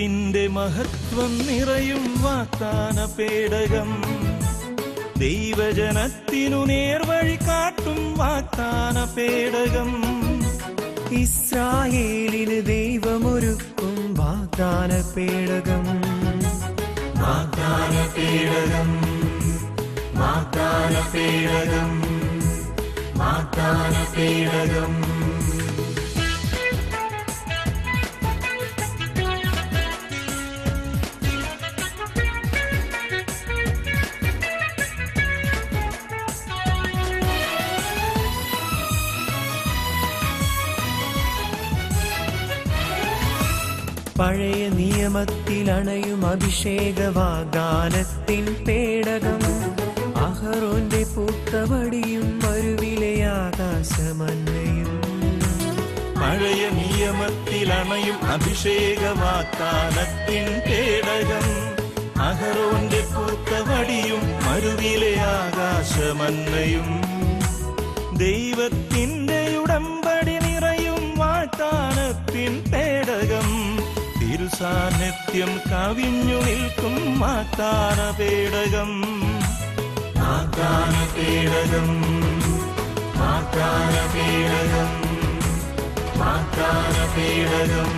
ദൈവത്തിന്റെ മഹത്വം നിറയും വാഗ്ദാന പേടകം ദൈവജനത്തിനു നേർവഴി കാട്ടും വാഗ്ദാന പേടകം ഇസ്രായേലിന് ദൈവമൊരുക്കും വാഗ്ദാന പേടകം വാഗ്ദാന പേടകം വാഗ്ദാന പേടകം വാഗ്ദാന പേടകം പഴയ നിയമത്തിൽ അണയും അഭിഷേക വാഗ്ദാനത്തിൻ പേടകം അഹറോന്റെ പൂത്തവടിയും മരുവിലെ ആകാശമന്നയും പഴയ നിയമത്തിൽ അണയും അഭിഷേക വാഗ്ദാനത്തിൻ പേടകം അഹറോന്റെ പൂത്തവടിയും മരുവിലെ ആകാശമന്നയും ദൈവത്തിന്റെ ഉടമ്പടി നിറയും വാഗ്ദാനത്തിൻ പേടകം തിരുസാന്നിധ്യം കവിഞ്ഞു നിൽക്കും വാഗ്ദാന പേടകം വാഗ്ദാന പേടകം വാഗ്ദാന പേടകം വാഗ്ദാന പേടകം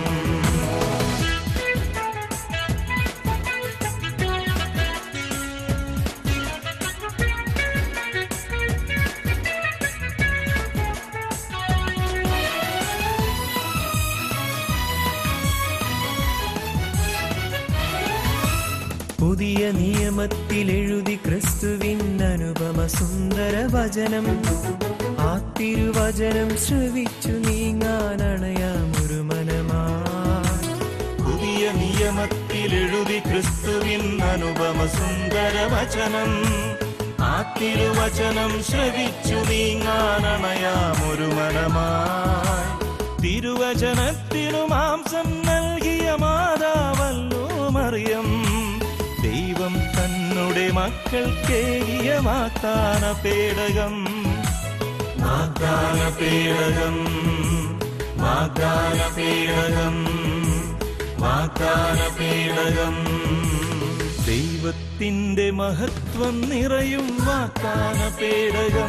പുതിയ നിയമത്തിൽ എഴുതി ക്രിസ്തുവിൻ അനുപമ സുന്ദര വചനം ആ തിരുവചനം ശ്രവിച്ചു നീങ്ങാൻ അണയാമൊരു മനമായി പുതിയ നിയമത്തിൽ എഴുതി ക്രിസ്തുവിൻ അനുപമ സുന്ദര വചനം ആ തിരുവചനം ശ്രവിച്ചു നീങ്ങാനണയാമൊരു മനമായി തിരുവചനത്തിനു മാംസം നൽകിയ മാതാവല്ലോ മറിയം ദൈവം തന്നുടെ മക്കൾക്കേകിയ വാഗ്ദാന പേടകം വാഗ്ദാന പേടകം വാഗ്ദാന പേടകം വാഗ്ദാന പേടകം ദൈവത്തിന്റെ മഹത്വം നിറയും വാഗ്ദാന പേടകം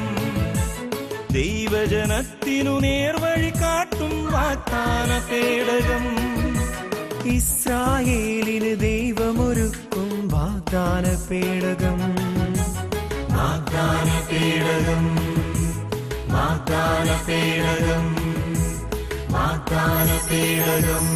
ദൈവജനത്തിനു നേർവഴി കാട്ടും വാഗ്ദാന പേടകം ഇസ്രായേലിന് ദൈവമൊരുക്കും വാഗ്ദാന പേടകം വാഗ്ദാന പേടകം വാഗ്ദാന പേടകം വാഗ്ദാന പേടകം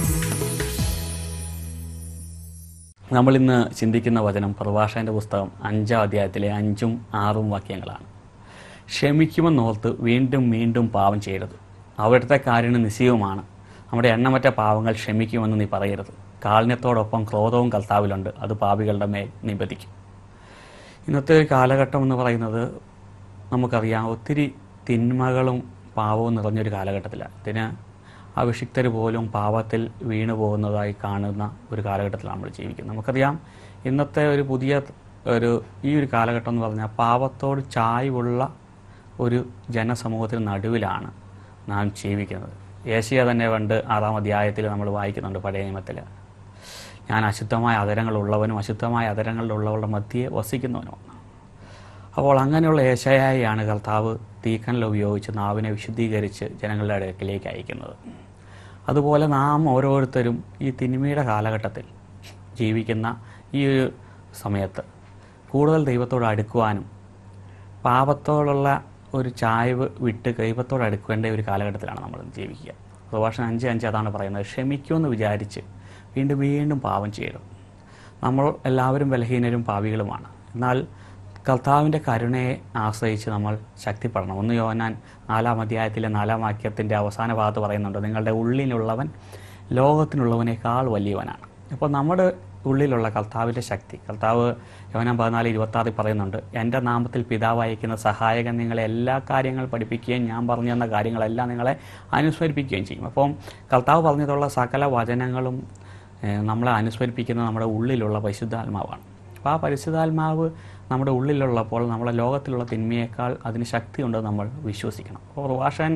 നമ്മൾ ഇന്ന് ചിന്തിക്കുന്ന വചനം പ്രഭാഷകന്റെ പുസ്തകം അഞ്ചാം അധ്യായത്തിലെ അഞ്ചും ആറും വാക്യങ്ങളാണ് ക്ഷമിക്കുമെന്നോർത്ത് വീണ്ടും വീണ്ടും പാപം ചെയ്യരുത് അവിടുത്തെ കാര്യം നിശ്ചയവുമാണ് നമ്മുടെ എണ്ണമറ്റ പാവങ്ങൾ ക്ഷമിക്കുമെന്ന് നീ പറയരുത് കാളിന്യത്തോടൊപ്പം ക്രോധവും കർത്താവിലുണ്ട് അത് പാപികളുടെ മേൽ നിബന്ധിക്കും ഇന്നത്തെ ഒരു കാലഘട്ടം എന്ന് പറയുന്നത് നമുക്കറിയാം ഒത്തിരി തിന്മകളും പാവവും നിറഞ്ഞൊരു കാലഘട്ടത്തിലാണ് ഇതിന് അഭിഷിക്തർ പോലും പാപത്തിൽ വീണു പോകുന്നതായി കാണുന്ന ഒരു കാലഘട്ടത്തിലാണ് നമ്മൾ ജീവിക്കുന്നത് നമുക്കറിയാം ഇന്നത്തെ ഒരു പുതിയ ഒരു ഈ ഒരു കാലഘട്ടം എന്ന് പറഞ്ഞാൽ പാപത്തോട് ചായ്വുള്ള ഒരു ജനസമൂഹത്തിന് നടുവിലാണ് നാം ജീവിക്കുന്നത് ഏഷ്യ തന്നെ പണ്ട് ആറാം അധ്യായത്തിൽ നമ്മൾ വായിക്കുന്നുണ്ട് പഴയ നിയമത്തിൽ ഞാൻ അശുദ്ധമായ അതരങ്ങളുള്ളവനും അശുദ്ധമായ അതരങ്ങളിലുള്ളവരുടെ മധ്യയെ വസിക്കുന്നവനുമാണ് അപ്പോൾ അങ്ങനെയുള്ള ഏശയായാണ് കർത്താവ് തീക്കനൽ ഉപയോഗിച്ച് നാവിനെ വിശുദ്ധീകരിച്ച് ജനങ്ങളുടെ അടുക്കിലേക്ക് അയക്കുന്നത് അതുപോലെ നാം ഓരോരുത്തരും ഈ തിന്മയുടെ കാലഘട്ടത്തിൽ ജീവിക്കുന്ന ഈ ഒരു സമയത്ത് കൂടുതൽ ദൈവത്തോട് അടുക്കുവാനും പാപത്തോടുള്ള ഒരു ചായ്വ് വിട്ട് ദൈവത്തോട് അടുക്കേണ്ട ഒരു കാലഘട്ടത്തിലാണ് നമ്മൾ ജീവിക്കുക പ്രഭാഷണം അഞ്ച് അഞ്ച് അതാണ് പറയുന്നത് ക്ഷമിക്കുമെന്ന് വിചാരിച്ച് വീണ്ടും വീണ്ടും പാപം ചെയ്യരുത് നമ്മൾ എല്ലാവരും ബലഹീനരും പാപികളുമാണ് എന്നാൽ കർത്താവിൻ്റെ കരുണയെ ആശ്രയിച്ച് നമ്മൾ ശക്തിപ്പെടണം ഒന്ന് യോനാൻ നാലാം അധ്യായത്തിലെ നാലാം വാക്യത്തിൻ്റെ അവസാന ഭാഗത്ത് പറയുന്നുണ്ട് നിങ്ങളുടെ ഉള്ളിലുള്ളവൻ ലോകത്തിനുള്ളവനേക്കാൾ വലിയവനാണ് അപ്പോൾ നമ്മുടെ ഉള്ളിലുള്ള കർത്താവിൻ്റെ ശക്തി കർത്താവ് യോനാൻ പതിനാല് ഇരുപത്തി ആറിൽ പറയുന്നുണ്ട് എൻ്റെ നാമത്തിൽ പിതാവ് അയക്കുന്ന സഹായകൻ നിങ്ങളെ എല്ലാ കാര്യങ്ങൾ പഠിപ്പിക്കുകയും ഞാൻ പറഞ്ഞു തന്ന കാര്യങ്ങളെല്ലാം നിങ്ങളെ അനുസ്മരിപ്പിക്കുകയും ചെയ്യും അപ്പം കർത്താവ് പറഞ്ഞതുള്ള സകല വചനങ്ങളും ഏഹ്, നമ്മളെ അനുസ്മരിപ്പിക്കുന്ന നമ്മുടെ ഉള്ളിലുള്ള പരിശുദ്ധാത്മാവാണ് അപ്പോൾ ആ പരിശുദ്ധാത്മാവ് നമ്മുടെ ഉള്ളിലുള്ളപ്പോൾ നമ്മുടെ ലോകത്തിലുള്ള തിന്മയേക്കാൾ അതിന് ശക്തിയുണ്ടെന്ന് നമ്മൾ വിശ്വസിക്കണം അപ്പോൾ പ്രഭാഷൻ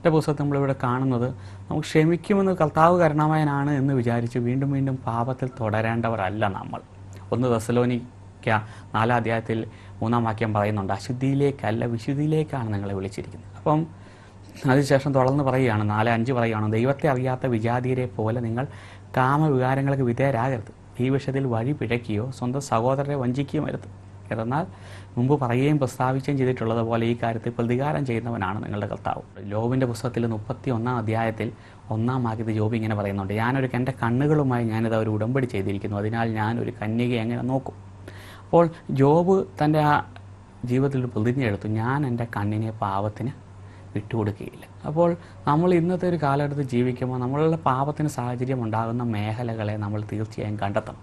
എൻ്റെ പുസ്തകത്തിൽ നമ്മളിവിടെ കാണുന്നത് നമുക്ക് ക്ഷമിക്കുമെന്ന് കർത്താവ് കരുണാമയനാണ് എന്ന് വിചാരിച്ച് വീണ്ടും വീണ്ടും പാപത്തിൽ തുടരേണ്ടവരല്ല നമ്മൾ ഒന്ന് ദസലോനിക്ക നാലാം അധ്യായത്തിൽ മൂന്നാം വാക്യം പറയുന്നുണ്ട് അശുദ്ധിയിലേക്കല്ല വിശുദ്ധിയിലേക്കാണ് നിങ്ങളെ വിളിച്ചിരിക്കുന്നത് അപ്പം അതിനുശേഷം തുടർന്ന് പറയുകയാണ് നാല് അഞ്ച് പറയുകയാണ് ദൈവത്തെ അറിയാത്ത വിജാതീയരെ പോലെ നിങ്ങൾ കാമവികാരങ്ങൾക്ക് വിധേയരാകരുത് ഈ വിഷയത്തിൽ വഴി പിഴയ്ക്കുകയോ സ്വന്തം സഹോദരരെ വഞ്ചിക്കുകയോ വരുത് എന്നാൽ മുമ്പ് പറയുകയും പ്രസ്താവിക്കുകയും ചെയ്തിട്ടുള്ളത് പോലെ ഈ കാര്യത്തിൽ പ്രതികാരം ചെയ്യുന്നവനാണ് നിങ്ങളുടെ കർത്താവ് ജോബിൻ്റെ പുസ്തകത്തിൽ മുപ്പത്തി ഒന്നാം അധ്യായത്തിൽ ഒന്നാം വാക്യത്തിൽ ജോബ് ഇങ്ങനെ പറയുന്നുണ്ട് ഞാനൊരു എൻ്റെ കണ്ണുകളുമായി ഞാനിത് ഒരു ഉടമ്പടി ചെയ്തിരിക്കുന്നു അതിനാൽ ഞാൻ ഒരു കന്യകയെ എങ്ങനെ നോക്കും അപ്പോൾ ജോബ് തൻ്റെ ആ ജീവിതത്തിൽ ഒരു പ്രതിജ്ഞ എടുത്തു ഞാൻ എൻ്റെ കണ്ണിനെ പാവത്തിന് വിട്ടുകൊടുക്കുകയില്ല അപ്പോൾ നമ്മൾ ഇന്നത്തെ ഒരു കാലഘട്ടത്തിൽ ജീവിക്കുമ്പോൾ നമ്മളുടെ പാപത്തിന് സാഹചര്യം ഉണ്ടാകുന്ന മേഖലകളെ നമ്മൾ തീർച്ചയായും കണ്ടെത്തണം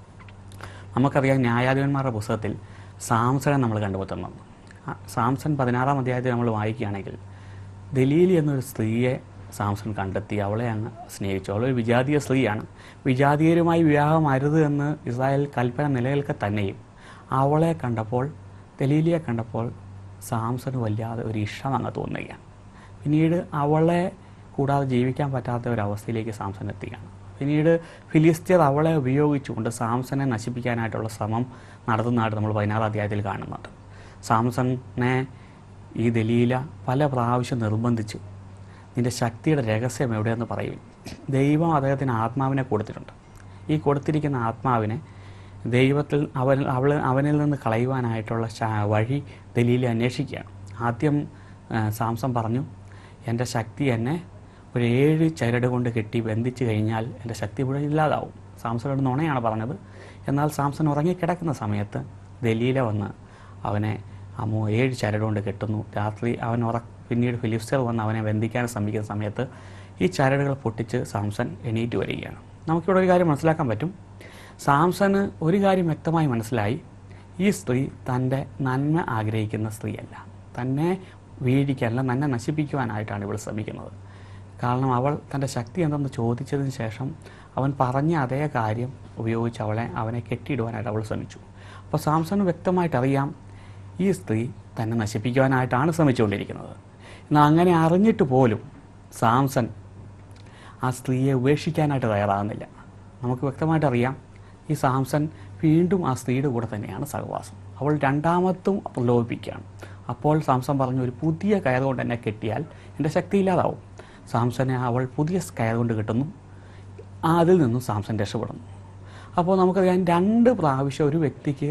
നമുക്കറിയാം ന്യായാധിപന്മാരുടെ പുസ്തകത്തിൽ സാംസനെ നമ്മൾ കണ്ടുമുട്ടുന്നുണ്ട് ആ സാംസൺ പതിനാറാം അധ്യായത്തിൽ നമ്മൾ വായിക്കുകയാണെങ്കിൽ ദലീലി എന്നൊരു സ്ത്രീയെ സാംസൺ കണ്ടെത്തി അവളെ അങ്ങ് സ്നേഹിച്ചു അവളൊരു വിജാതീയ സ്ത്രീയാണ് വിജാതീയരുമായി വിവാഹം അരുത് എന്ന് ഇസ്രായേൽ കൽപ്പന നിലനിൽക്കെ തന്നെയും അവളെ കണ്ടപ്പോൾ ദലീലിയെ കണ്ടപ്പോൾ സാംസന് വല്ലാതെ ഒരു ഇഷ്ടം അങ്ങ് തോന്നുകയാണ് പിന്നീട് അവളെ കൂടാതെ ജീവിക്കാൻ പറ്റാത്ത ഒരു അവസ്ഥയിലേക്ക് സാംസൺ എത്തുകയാണ് പിന്നീട് ഫിലിസ്തീർ അവളെ ഉപയോഗിച്ചുകൊണ്ട് സാംസനെ നശിപ്പിക്കാനായിട്ടുള്ള ശ്രമം നടത്തുന്നതായിട്ട് നമ്മൾ പതിനാറാം അധ്യായത്തിൽ കാണുന്നുണ്ട് സാംസനെ ഈ ദലീല പല പ്രാവശ്യം നിർബന്ധിച്ചു നിന്റെ ശക്തിയുടെ രഹസ്യം എവിടെയെന്ന് പറയും ദൈവം അദ്ദേഹത്തിന് ആത്മാവിനെ കൊടുത്തിട്ടുണ്ട് ഈ കൊടുത്തിരിക്കുന്ന ആത്മാവിനെ ദൈവത്തിൽ അവൻ അവൾ അവനിൽ നിന്ന് കളയുവാനായിട്ടുള്ള ശ- വഴി ദലീല അന്വേഷിക്കുകയാണ് ആദ്യം ആ, സാംസൺ പറഞ്ഞു എൻ്റെ ശക്തി എന്നെ ഒരു ഏഴ് ചരട് കൊണ്ട് കെട്ടി ബന്ധിച്ച് കഴിഞ്ഞാൽ എൻ്റെ ശക്തി മുഴുവൻ ഇല്ലാതാവും സാംസണോട് നുണയാണ് പറഞ്ഞത് എന്നാൽ സാംസൺ ഉറങ്ങിക്കിടക്കുന്ന സമയത്ത് ദലീല വന്ന് അവനെ അമ്മോ ഏഴ് ചരട് കൊണ്ട് കെട്ടുന്നു രാത്രി അവൻ ഉറ പിന്നീട് ഫിലിപ്സ്റ്റർ വന്ന് അവനെ ബന്ധിക്കാൻ ശ്രമിക്കുന്ന സമയത്ത് ഈ ചരടുകൾ പൊട്ടിച്ച് സാംസൺ എണീറ്റ് വരികയാണ് നമുക്കിവിടെ ഒരു കാര്യം മനസ്സിലാക്കാൻ പറ്റും സാംസന് ഒരു കാര്യം വ്യക്തമായി മനസ്സിലായി ഈ സ്ത്രീ തൻ്റെ നന്മ ആഗ്രഹിക്കുന്ന സ്ത്രീയല്ല തന്നെ വീഴിക്കാനല്ല തന്നെ നശിപ്പിക്കുവാനായിട്ടാണ് ഇവൾ ശ്രമിക്കുന്നത് കാരണം അവൾ തൻ്റെ ശക്തി എന്തെന്ന് ചോദിച്ചതിന് ശേഷം അവൻ പറഞ്ഞ അതേ കാര്യം ഉപയോഗിച്ച് അവളെ അവനെ കെട്ടിയിടുവാനായിട്ട് അവൾ ശ്രമിച്ചു അപ്പോൾ സാംസണ് വ്യക്തമായിട്ട് അറിയാം ഈ സ്ത്രീ തന്നെ നശിപ്പിക്കുവാനായിട്ടാണ് ശ്രമിച്ചുകൊണ്ടിരിക്കുന്നത് എന്നാൽ അങ്ങനെ അറിഞ്ഞിട്ട് പോലും സാംസൺ ആ സ്ത്രീയെ ഉപേക്ഷിക്കാനായിട്ട് തയ്യാറാകുന്നില്ല നമുക്ക് വ്യക്തമായിട്ട് അറിയാം ഈ സാംസൺ വീണ്ടും ആ സ്ത്രീയുടെ കൂടെ തന്നെയാണ് സഹവാസം അവൾ രണ്ടാമത്തും പ്രലോഭിപ്പിക്കുകയാണ് അപ്പോൾ സാംസൺ പറഞ്ഞു ഒരു പുതിയ കയർ കൊണ്ട് എന്നെ കെട്ടിയാൽ എൻ്റെ ശക്തി ഇല്ലാതാവും സാംസനെ അവൾ പുതിയ കയർ കൊണ്ട് കിട്ടുന്നു അതിൽ നിന്നും സാംസൺ രക്ഷപ്പെടുന്നു അപ്പോൾ നമുക്കറിയാം രണ്ട് പ്രാവശ്യം ഒരു വ്യക്തിക്ക്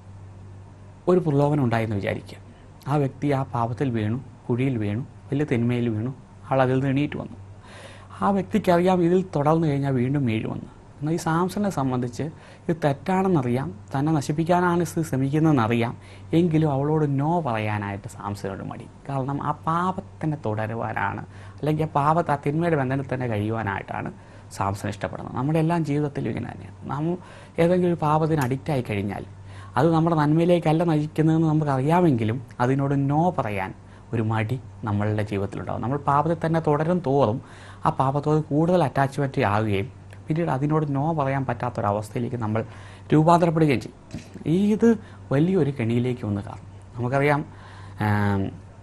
ഒരു പ്രലോഭനം ഉണ്ടായെന്ന് വിചാരിക്കുക ആ വ്യക്തി ആ പാപത്തിൽ വീണു കുഴിയിൽ വീണു വലിയ തിന്മയിൽ വീണു ആൾ അതിൽ നിന്ന് എണീറ്റ് വന്നു ആ വ്യക്തിക്ക് അറിയാം ഇതിൽ തുടർന്നു കഴിഞ്ഞാൽ വീണ്ടും വീഴുമെന്ന് എന്നാൽ ഈ സാംസനെ സംബന്ധിച്ച് ഇത് തെറ്റാണെന്നറിയാം തന്നെ നശിപ്പിക്കാനാണ് ഇത് ശ്രമിക്കുന്നതെന്നറിയാം എങ്കിലും അവളോട് നോ പറയാനായിട്ട് സാംസനോട് മടി കാരണം ആ പാപത്തിനെ തുടരുവാനാണ് അല്ലെങ്കിൽ ആ പാപത്തെ ആ തിന്മയുടെ ബന്ധനത്തിൽ തന്നെ കഴിയുവാനായിട്ടാണ് സാംസൺ ഇഷ്ടപ്പെടുന്നത് നമ്മുടെ എല്ലാം ജീവിതത്തിലും ഇങ്ങനെ തന്നെയാണ് നാം ഏതെങ്കിലും ഒരു പാപത്തിന് അഡിക്റ്റായി കഴിഞ്ഞാൽ അത് നമ്മുടെ നന്മയിലേക്കല്ല നയിക്കുന്നതെന്ന് നമുക്ക് അറിയാമെങ്കിലും അതിനോട് നോ പറയാൻ ഒരു മടി നമ്മളുടെ ജീവിതത്തിലുണ്ടാകും നമ്മൾ പാപത്തിൽ തന്നെ തുടരും തോറും ആ പാപത്തോട് കൂടുതൽ അറ്റാച്ച്മെൻറ്റ് ആവുകയും പിന്നീട് അതിനോട് നോ പറയാൻ പറ്റാത്തൊരവസ്ഥയിലേക്ക് നമ്മൾ രൂപാന്തരപ്പെടുകയും ചെയ്യും ഈ ഇത് വലിയൊരു കെണിയിലേക്ക് ഒന്ന് കാരണം നമുക്കറിയാം ആം,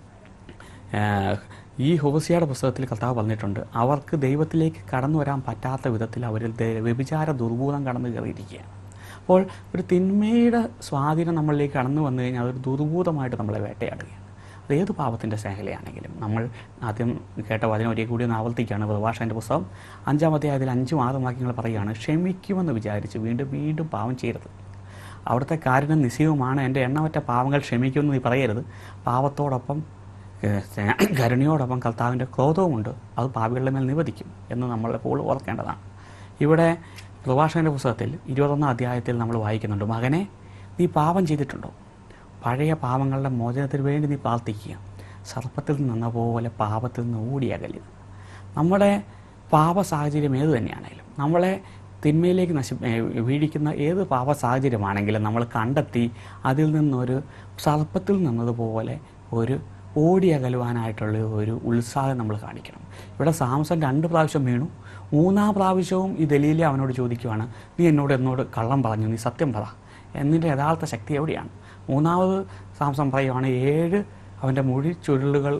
ആഹ്, ഈ ഹോസിയുടെ പുസ്തകത്തിൽ കർത്താവ് പറഞ്ഞിട്ടുണ്ട് അവർക്ക് ദൈവത്തിലേക്ക് കടന്നു വരാൻ പറ്റാത്ത വിധത്തിൽ അവരിൽ ദേ- വ്യഭിചാര ദുർഭൂതം കടന്നു കയറിയിരിക്കുകയാണ് അപ്പോൾ ഒരു തിന്മയുടെ സ്വാധീനം നമ്മളിലേക്ക് കടന്നു വന്നു കഴിഞ്ഞാൽ അതൊരു ദുർഭൂതമായിട്ട് നമ്മളെ വേട്ടയാടുകയാണ് അത് ഏത് പാപത്തിൻ്റെ ശേഖലയാണെങ്കിലും നമ്മൾ ആദ്യം കേട്ട വചനം ഒരേ കൂടി ഒന്ന് ആവർത്തിക്കുകയാണ് പ്രഭാഷൻ്റെ പുസ്തകം അഞ്ചാമത്തെ അതിൽ അഞ്ചും ആറും വാക്യങ്ങൾ പറയുകയാണ് ക്ഷമിക്കുമെന്ന് വിചാരിച്ച് വീണ്ടും വീണ്ടും പാവം ചെയ്യരുത് അവിടുത്തെ കാരുണ്യം നിശ്ചയവുമാണ് എൻ്റെ എണ്ണമറ്റ പാവങ്ങൾ ക്ഷമിക്കുമെന്ന് നീ പറയരുത് പാവത്തോടൊപ്പം ഏഹ്, സ്നേ- കരുണയോടൊപ്പം കർത്താവിൻ്റെ ക്രോധവുമുണ്ട് അത് പാപികളുടെ മേൽ നിവദിക്കും എന്ന് നമ്മൾ എപ്പോഴും ഓർക്കേണ്ടതാണ് ഇവിടെ പ്രഭാഷകൻ്റെ പുസ്തകത്തിൽ ഇരുപത്തൊന്നാം അധ്യായത്തിൽ നമ്മൾ വായിക്കുന്നുണ്ട് മകനെ നീ പാപം ചെയ്തിട്ടുണ്ടോ പഴയ പാപങ്ങളുടെ മോചനത്തിന് വേണ്ടി നീ പ്രാർത്ഥിക്കുക സർപ്പത്തിൽ നിന്ന പോലെ പാപത്തിൽ നിന്ന് ഓടിയകലുക നമ്മുടെ പാപ സാഹചര്യം ഏത് തന്നെയാണെങ്കിലും നമ്മളെ തിന്മയിലേക്ക് നശി ഏഹ് വീഴിക്കുന്ന ഏത് പാപ സാഹചര്യമാണെങ്കിലും നമ്മൾ കണ്ടെത്തി അതിൽ നിന്നൊരു സർപ്പത്തിൽ നിന്നതുപോലെ ഒരു ഓടിയകലുവാനായിട്ടുള്ള ഒരു ഉത്സാഹം നമ്മൾ കാണിക്കണം ഇവിടെ സാംസൺ രണ്ട് പ്രാവശ്യം വീണു മൂന്നാം പ്രാവശ്യവും ഈ ദലീല അവനോട് ചോദിക്കുവാണ് നീ എന്നോട് എന്നോട് കള്ളം പറഞ്ഞു നീ സത്യം പറ എന്നിൻ്റെ യഥാർത്ഥ ശക്തി എവിടെയാണ് മൂന്നാമത് സാംസൺ പറയുവാണ് ഏഴ് അവൻ്റെ മുഴി ചുരുളുകൾ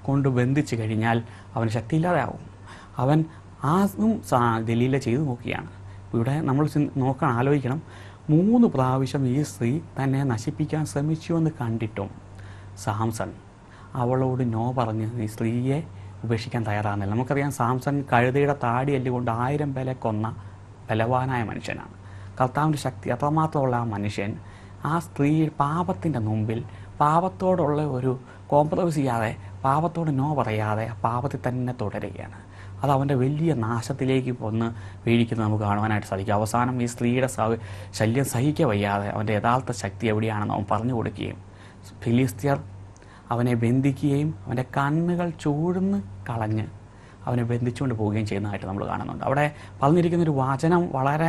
കൊണ്ട് ബന്ധിച്ച് കഴിഞ്ഞാൽ അവന് ശക്തിയില്ലാതെയാവും അവൻ അതും സാ ദലീല ചെയ്തു നോക്കുകയാണ് ഇവിടെ നമ്മൾ ചിന്ത- നോക്കണം ആലോചിക്കണം മൂന്ന് പ്രാവശ്യം ഈ സ്ത്രീ തന്നെ നശിപ്പിക്കാൻ ശ്രമിച്ചു എന്ന് കണ്ടിട്ടും സാംസൺ അവളോട് നോ പറഞ്ഞ് ഈ സ്ത്രീയെ ഉപേക്ഷിക്കാൻ തയ്യാറാകുന്നില്ല നമുക്കറിയാം സാംസൺ കഴുതയുടെ താടി എല്ലുകൊണ്ട് ആയിരം പേരെ കൊന്ന ബലവാനായ മനുഷ്യനാണ് കർത്താവിൻ്റെ ശക്തി അത്രമാത്രമുള്ള ആ മനുഷ്യൻ ആ സ്ത്രീ പാപത്തിൻ്റെ മുമ്പിൽ പാപത്തോടുള്ള ഒരു കോംപ്രമൈസ് ചെയ്യാതെ പാപത്തോട് നോ പറയാതെ ആ പാപത്തിൽ തന്നെ തുടരുകയാണ് അത് അവൻ്റെ വലിയ നാശത്തിലേക്ക് ഒന്ന് വീഴിക്കുന്നത് നമുക്ക് കാണുവാനായിട്ട് സാധിക്കും അവസാനം ഈ സ്ത്രീയുടെ സ- ശല്യം സഹിக்க വയ്യാതെ അവൻ്റെ യഥാർത്ഥ ശക്തി എവിടെയാണെന്ന് അവൻ പറഞ്ഞു കൊടുക്കുകയും ഫിലിസ്തീയർ അവനെ ബന്ധിക്കുകയും അവൻ്റെ കണ്ണുകൾ ചൂഴ്ന്ന് കളഞ്ഞ് അവനെ ബന്ധിച്ചുകൊണ്ട് പോവുകയും ചെയ്യുന്നതായിട്ട് നമ്മൾ കാണുന്നുണ്ട് അവിടെ പറഞ്ഞിരിക്കുന്ന ഒരു വചനം വളരെ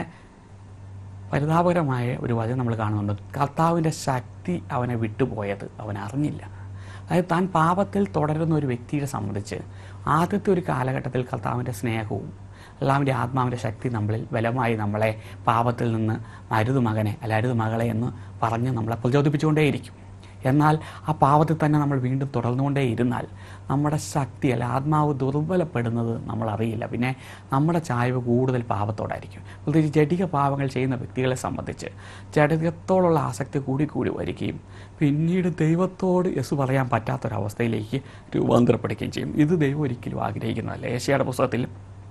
പരിതാപകരമായ ഒരു വചനം നമ്മൾ കാണുന്നുണ്ട് കർത്താവിൻ്റെ ശക്തി അവനെ വിട്ടുപോയത് അവൻ അറിഞ്ഞില്ല അതായത് താൻ പാപത്തിൽ തുടരുന്ന ഒരു വ്യക്തിയെ സംബന്ധിച്ച് ആദ്യത്തെ ഒരു കാലഘട്ടത്തിൽ കർത്താവിൻ്റെ സ്നേഹവും എല്ലാവിൻ്റെ ആത്മാവിൻ്റെ ശക്തി നമ്മളിൽ ബലമായി നമ്മളെ പാപത്തിൽ നിന്ന് അരുത് മകനെ അല്ല അരുത് മകളെ എന്ന് പറഞ്ഞ് നമ്മളെ പ്രചോദിപ്പിച്ചുകൊണ്ടേയിരിക്കും എന്നാൽ ആ പാപത്തിൽ തന്നെ നമ്മൾ വീണ്ടും തുടർന്നുകൊണ്ടേ ഇരുന്നാൽ നമ്മുടെ ശക്തി അല്ല ആത്മാവ് ദുർബലപ്പെടുന്നത് നമ്മൾ അറിയില്ല പിന്നെ നമ്മുടെ ചായ്വ് കൂടുതൽ പാപത്തോടായിരിക്കും പ്രത്യേകിച്ച് ജടിക പാപങ്ങൾ ചെയ്യുന്ന വ്യക്തികളെ സംബന്ധിച്ച് ജടികത്തോടുള്ള ആസക്തി കൂടി കൂടി വരികയും പിന്നീട് ദൈവത്തോട് യെസ് പറയാൻ പറ്റാത്തൊരവസ്ഥയിലേക്ക് രൂപാന്തരപ്പെടുകയും ചെയ്യും ഇത് ദൈവം ഒരിക്കലും ആഗ്രഹിക്കുന്നതല്ല ഏഷ്യയുടെ പുസ്തകത്തിൽ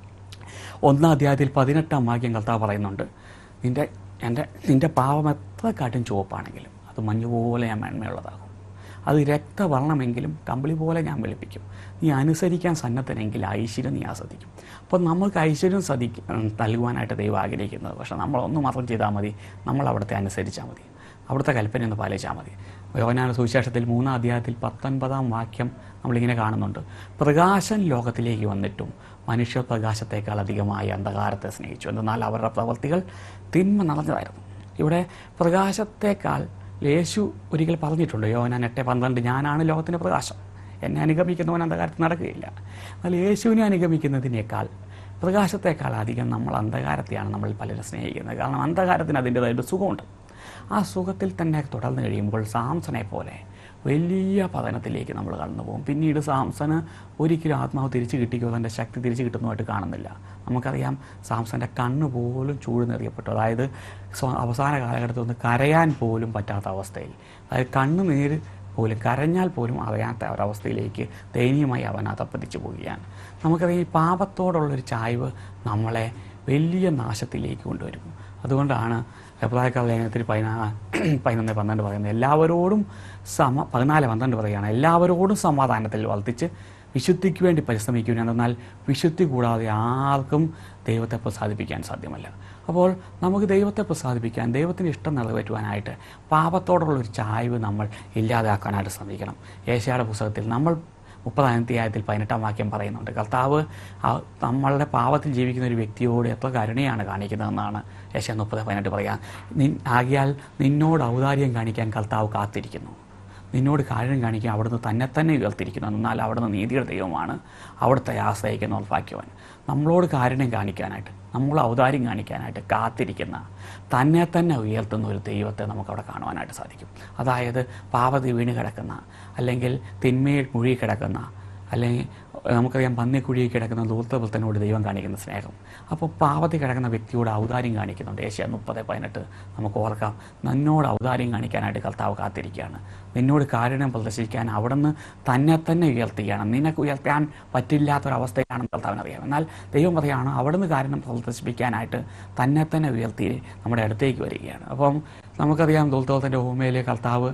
ഒന്നാം അധ്യായത്തിൽ പതിനെട്ടാം വാക്യം കർത്താവ് പറയുന്നുണ്ട് നിൻ്റെ എൻ്റെ നിൻ്റെ പാപം എത്ര കാട്ടും ചുവപ്പാണെങ്കിലും അത് മഞ്ഞ് പോലെ ഞാൻ മേന്മയുള്ളതാകും അത് രക്തവർണ്ണമെങ്കിലും കമ്പിളി പോലെ ഞാൻ വെളുപ്പിക്കും നീ അനുസരിക്കാൻ സന്നദ്ധനെങ്കിൽ ഐശ്വര്യം നീ ആസ്വദിക്കും അപ്പോൾ നമുക്ക് ഐശ്വര്യം സദിക്ക് നൽകുവാനായിട്ട് ദൈവം ആഗ്രഹിക്കുന്നത് പക്ഷേ നമ്മളൊന്ന് മാത്രം ചെയ്താൽ മതി നമ്മൾ അവിടുത്തെ അനുസരിച്ചാൽ മതി അവിടുത്തെ കൽപ്പന ഒന്ന് പാലിച്ചാൽ മതി യോഹനാന സുവിശേഷത്തിൽ മൂന്നാം അധ്യായത്തിൽ പത്തൊൻപതാം വാക്യം നമ്മളിങ്ങനെ കാണുന്നുണ്ട് പ്രകാശം ലോകത്തിലേക്ക് വന്നിട്ടും മനുഷ്യ പ്രകാശത്തേക്കാൾ അധികമായി അന്ധകാരത്തെ സ്നേഹിച്ചു എന്നാൽ അവരുടെ പ്രവൃത്തികൾ തിന്മ നിറഞ്ഞതായിരുന്നു ഇവിടെ പ്രകാശത്തേക്കാൾ യേശു ഒരിക്കൽ പറഞ്ഞിട്ടുണ്ട് യോഹനാൻ എട്ട് പന്ത്രണ്ട് ഞാനാണ് ലോകത്തിൻ്റെ പ്രകാശം എന്നെ അനുഗമിക്കുന്നവൻ അന്ധകാരത്തിൽ നടക്കുകയില്ല എന്നാൽ യേശുവിനെ അനുഗമിക്കുന്നതിനേക്കാൾ പ്രകാശത്തേക്കാൾ അധികം നമ്മൾ അന്ധകാരത്തെയാണ് നമ്മൾ പലരും സ്നേഹിക്കുന്നത് കാരണം അന്ധകാരത്തിന് അതിൻ്റെതായൊരു സുഖമുണ്ട് ആ സുഖത്തിൽ തന്നെ തുടർന്ന് കഴിയുമ്പോൾ സാംസനെ പോലെ വലിയ പതനത്തിലേക്ക് നമ്മൾ കടന്നു പോകും പിന്നീട് സാംസന് ഒരിക്കലും ആത്മാവ് തിരിച്ചു കിട്ടിക്കോ തൻ്റെ ശക്തി തിരിച്ചു കിട്ടുന്നതായിട്ട് കാണുന്നില്ല നമുക്കറിയാം സാംസൻ്റെ കണ്ണ് പോലും ചൂഴ്ന്നെറിയപ്പെട്ടു അതായത് സ്വ- അവസാന കാലഘട്ടത്തിൽ ഒന്ന് കരയാൻ പോലും പറ്റാത്ത അവസ്ഥയിൽ അതായത് കണ്ണ് നീര് പോലും കരഞ്ഞാൽ പോലും അറിയാത്ത ഒരവസ്ഥയിലേക്ക് ദയനീയമായി അവൻ അതപ്പതിച്ചു പോവുകയാണ് നമുക്കറിയാം ഈ പാപത്തോടുള്ളൊരു ചായ്വ് നമ്മളെ വലിയ നാശത്തിലേക്ക് കൊണ്ടുവരും അതുകൊണ്ടാണ് എബ്രാഹിക്കാർ ലേഖനത്തിൽ പതിനാ പതിനൊന്ന് പന്ത്രണ്ട് പറയുന്നത് എല്ലാവരോടും സമ പതിനാല് പന്ത്രണ്ട് പറയുകയാണ് എല്ലാവരോടും സമാധാനത്തിൽ വർദ്ധിച്ച് വിശുദ്ധിക്ക് വേണ്ടി പരിശ്രമിക്കുക എന്നാൽ വിശുദ്ധി കൂടാതെ ആർക്കും ദൈവത്തെ പ്രസാദിപ്പിക്കാൻ സാധ്യമല്ല അപ്പോൾ നമുക്ക് ദൈവത്തെ പ്രസാദിപ്പിക്കാൻ ദൈവത്തിന് ഇഷ്ടം നിറവേറ്റുവാനായിട്ട് പാപത്തോടുള്ള ഒരു ചായ്വ് നമ്മൾ ഇല്ലാതാക്കാനായിട്ട് ശ്രമിക്കണം ഏഷ്യയുടെ പുസ്തകത്തിൽ നമ്മൾ മുപ്പതാം അധ്യായത്തിൽ പതിനെട്ടാം വാക്യം പറയുന്നുണ്ട് കർത്താവ് ആ- നമ്മളുടെ പാവത്തിൽ ജീവിക്കുന്ന ഒരു വ്യക്തിയോട് എത്ര കരുണയാണ് കാണിക്കുന്നതെന്നാണ് യേശ മുപ്പത് പതിനെട്ട് പറയാം നിൻ ആകിയാൽ നിന്നോട് ഔദാര്യം കാണിക്കാൻ കർത്താവ് കാത്തിരിക്കുന്നു നിന്നോട് കാര്യം കാണിക്കാൻ അവിടുന്ന് തന്നെ തന്നെ ഉയർത്തിരിക്കുന്നു എന്നാൽ അവിടുന്ന് നീതിയുടെ ദൈവമാണ് അവിടുത്തെ ആശ്രയിക്കുന്ന ഭാഗ്യവൻ നമ്മളോട് കാരുണ്യം കാണിക്കാനായിട്ട് നമ്മൾ ഔദാര്യം കാണിക്കാനായിട്ട് കാത്തിരിക്കുന്ന തന്നെ തന്നെ ഉയർത്തുന്ന ഒരു ദൈവത്തെ നമുക്കവിടെ കാണുവാനായിട്ട് സാധിക്കും അതായത് പാവതി വീണ് കിടക്കുന്ന അല്ലെങ്കിൽ തിന്മയിൽ മുഴുകി കിടക്കുന്ന അല്ലെങ്കിൽ നമുക്കറിയാം പന്നിക്കുഴിയിൽ കിടക്കുന്ന ദൂർത്തവൃത്തനോട് ദൈവം കാണിക്കുന്ന സ്നേഹം അപ്പോൾ പാവത്തിൽ കിടക്കുന്ന വ്യക്തിയോട് ഔദാര്യം കാണിക്കുന്നുണ്ട് ഏഷ്യ മുപ്പത് പതിനെട്ട് നമുക്ക് ഓർക്കാം നന്നോട് ഔദാര്യം കാണിക്കാനായിട്ട് കർത്താവ് കാത്തിരിക്കുകയാണ് നിന്നോട് കാരുണ്യം പ്രദർശിക്കാൻ അവിടുന്ന് തന്നെ തന്നെ ഉയർത്തുകയാണ് നിനക്ക് ഉയർത്താൻ പറ്റില്ലാത്തൊരവസ്ഥയാണെന്ന് കർത്താവിനറിയാം എന്നാൽ ദൈവം പറയുകയാണ് അവിടുന്ന് കാരുണ്യം പ്രദർശിപ്പിക്കാനായിട്ട് തന്നെ തന്നെ ഉയർത്തി നമ്മുടെ അടുത്തേക്ക് വരികയാണ് അപ്പം നമുക്കറിയാം ദൂർത്തവത്തിൻ്റെ ഭൂമിയിലെ കർത്താവ്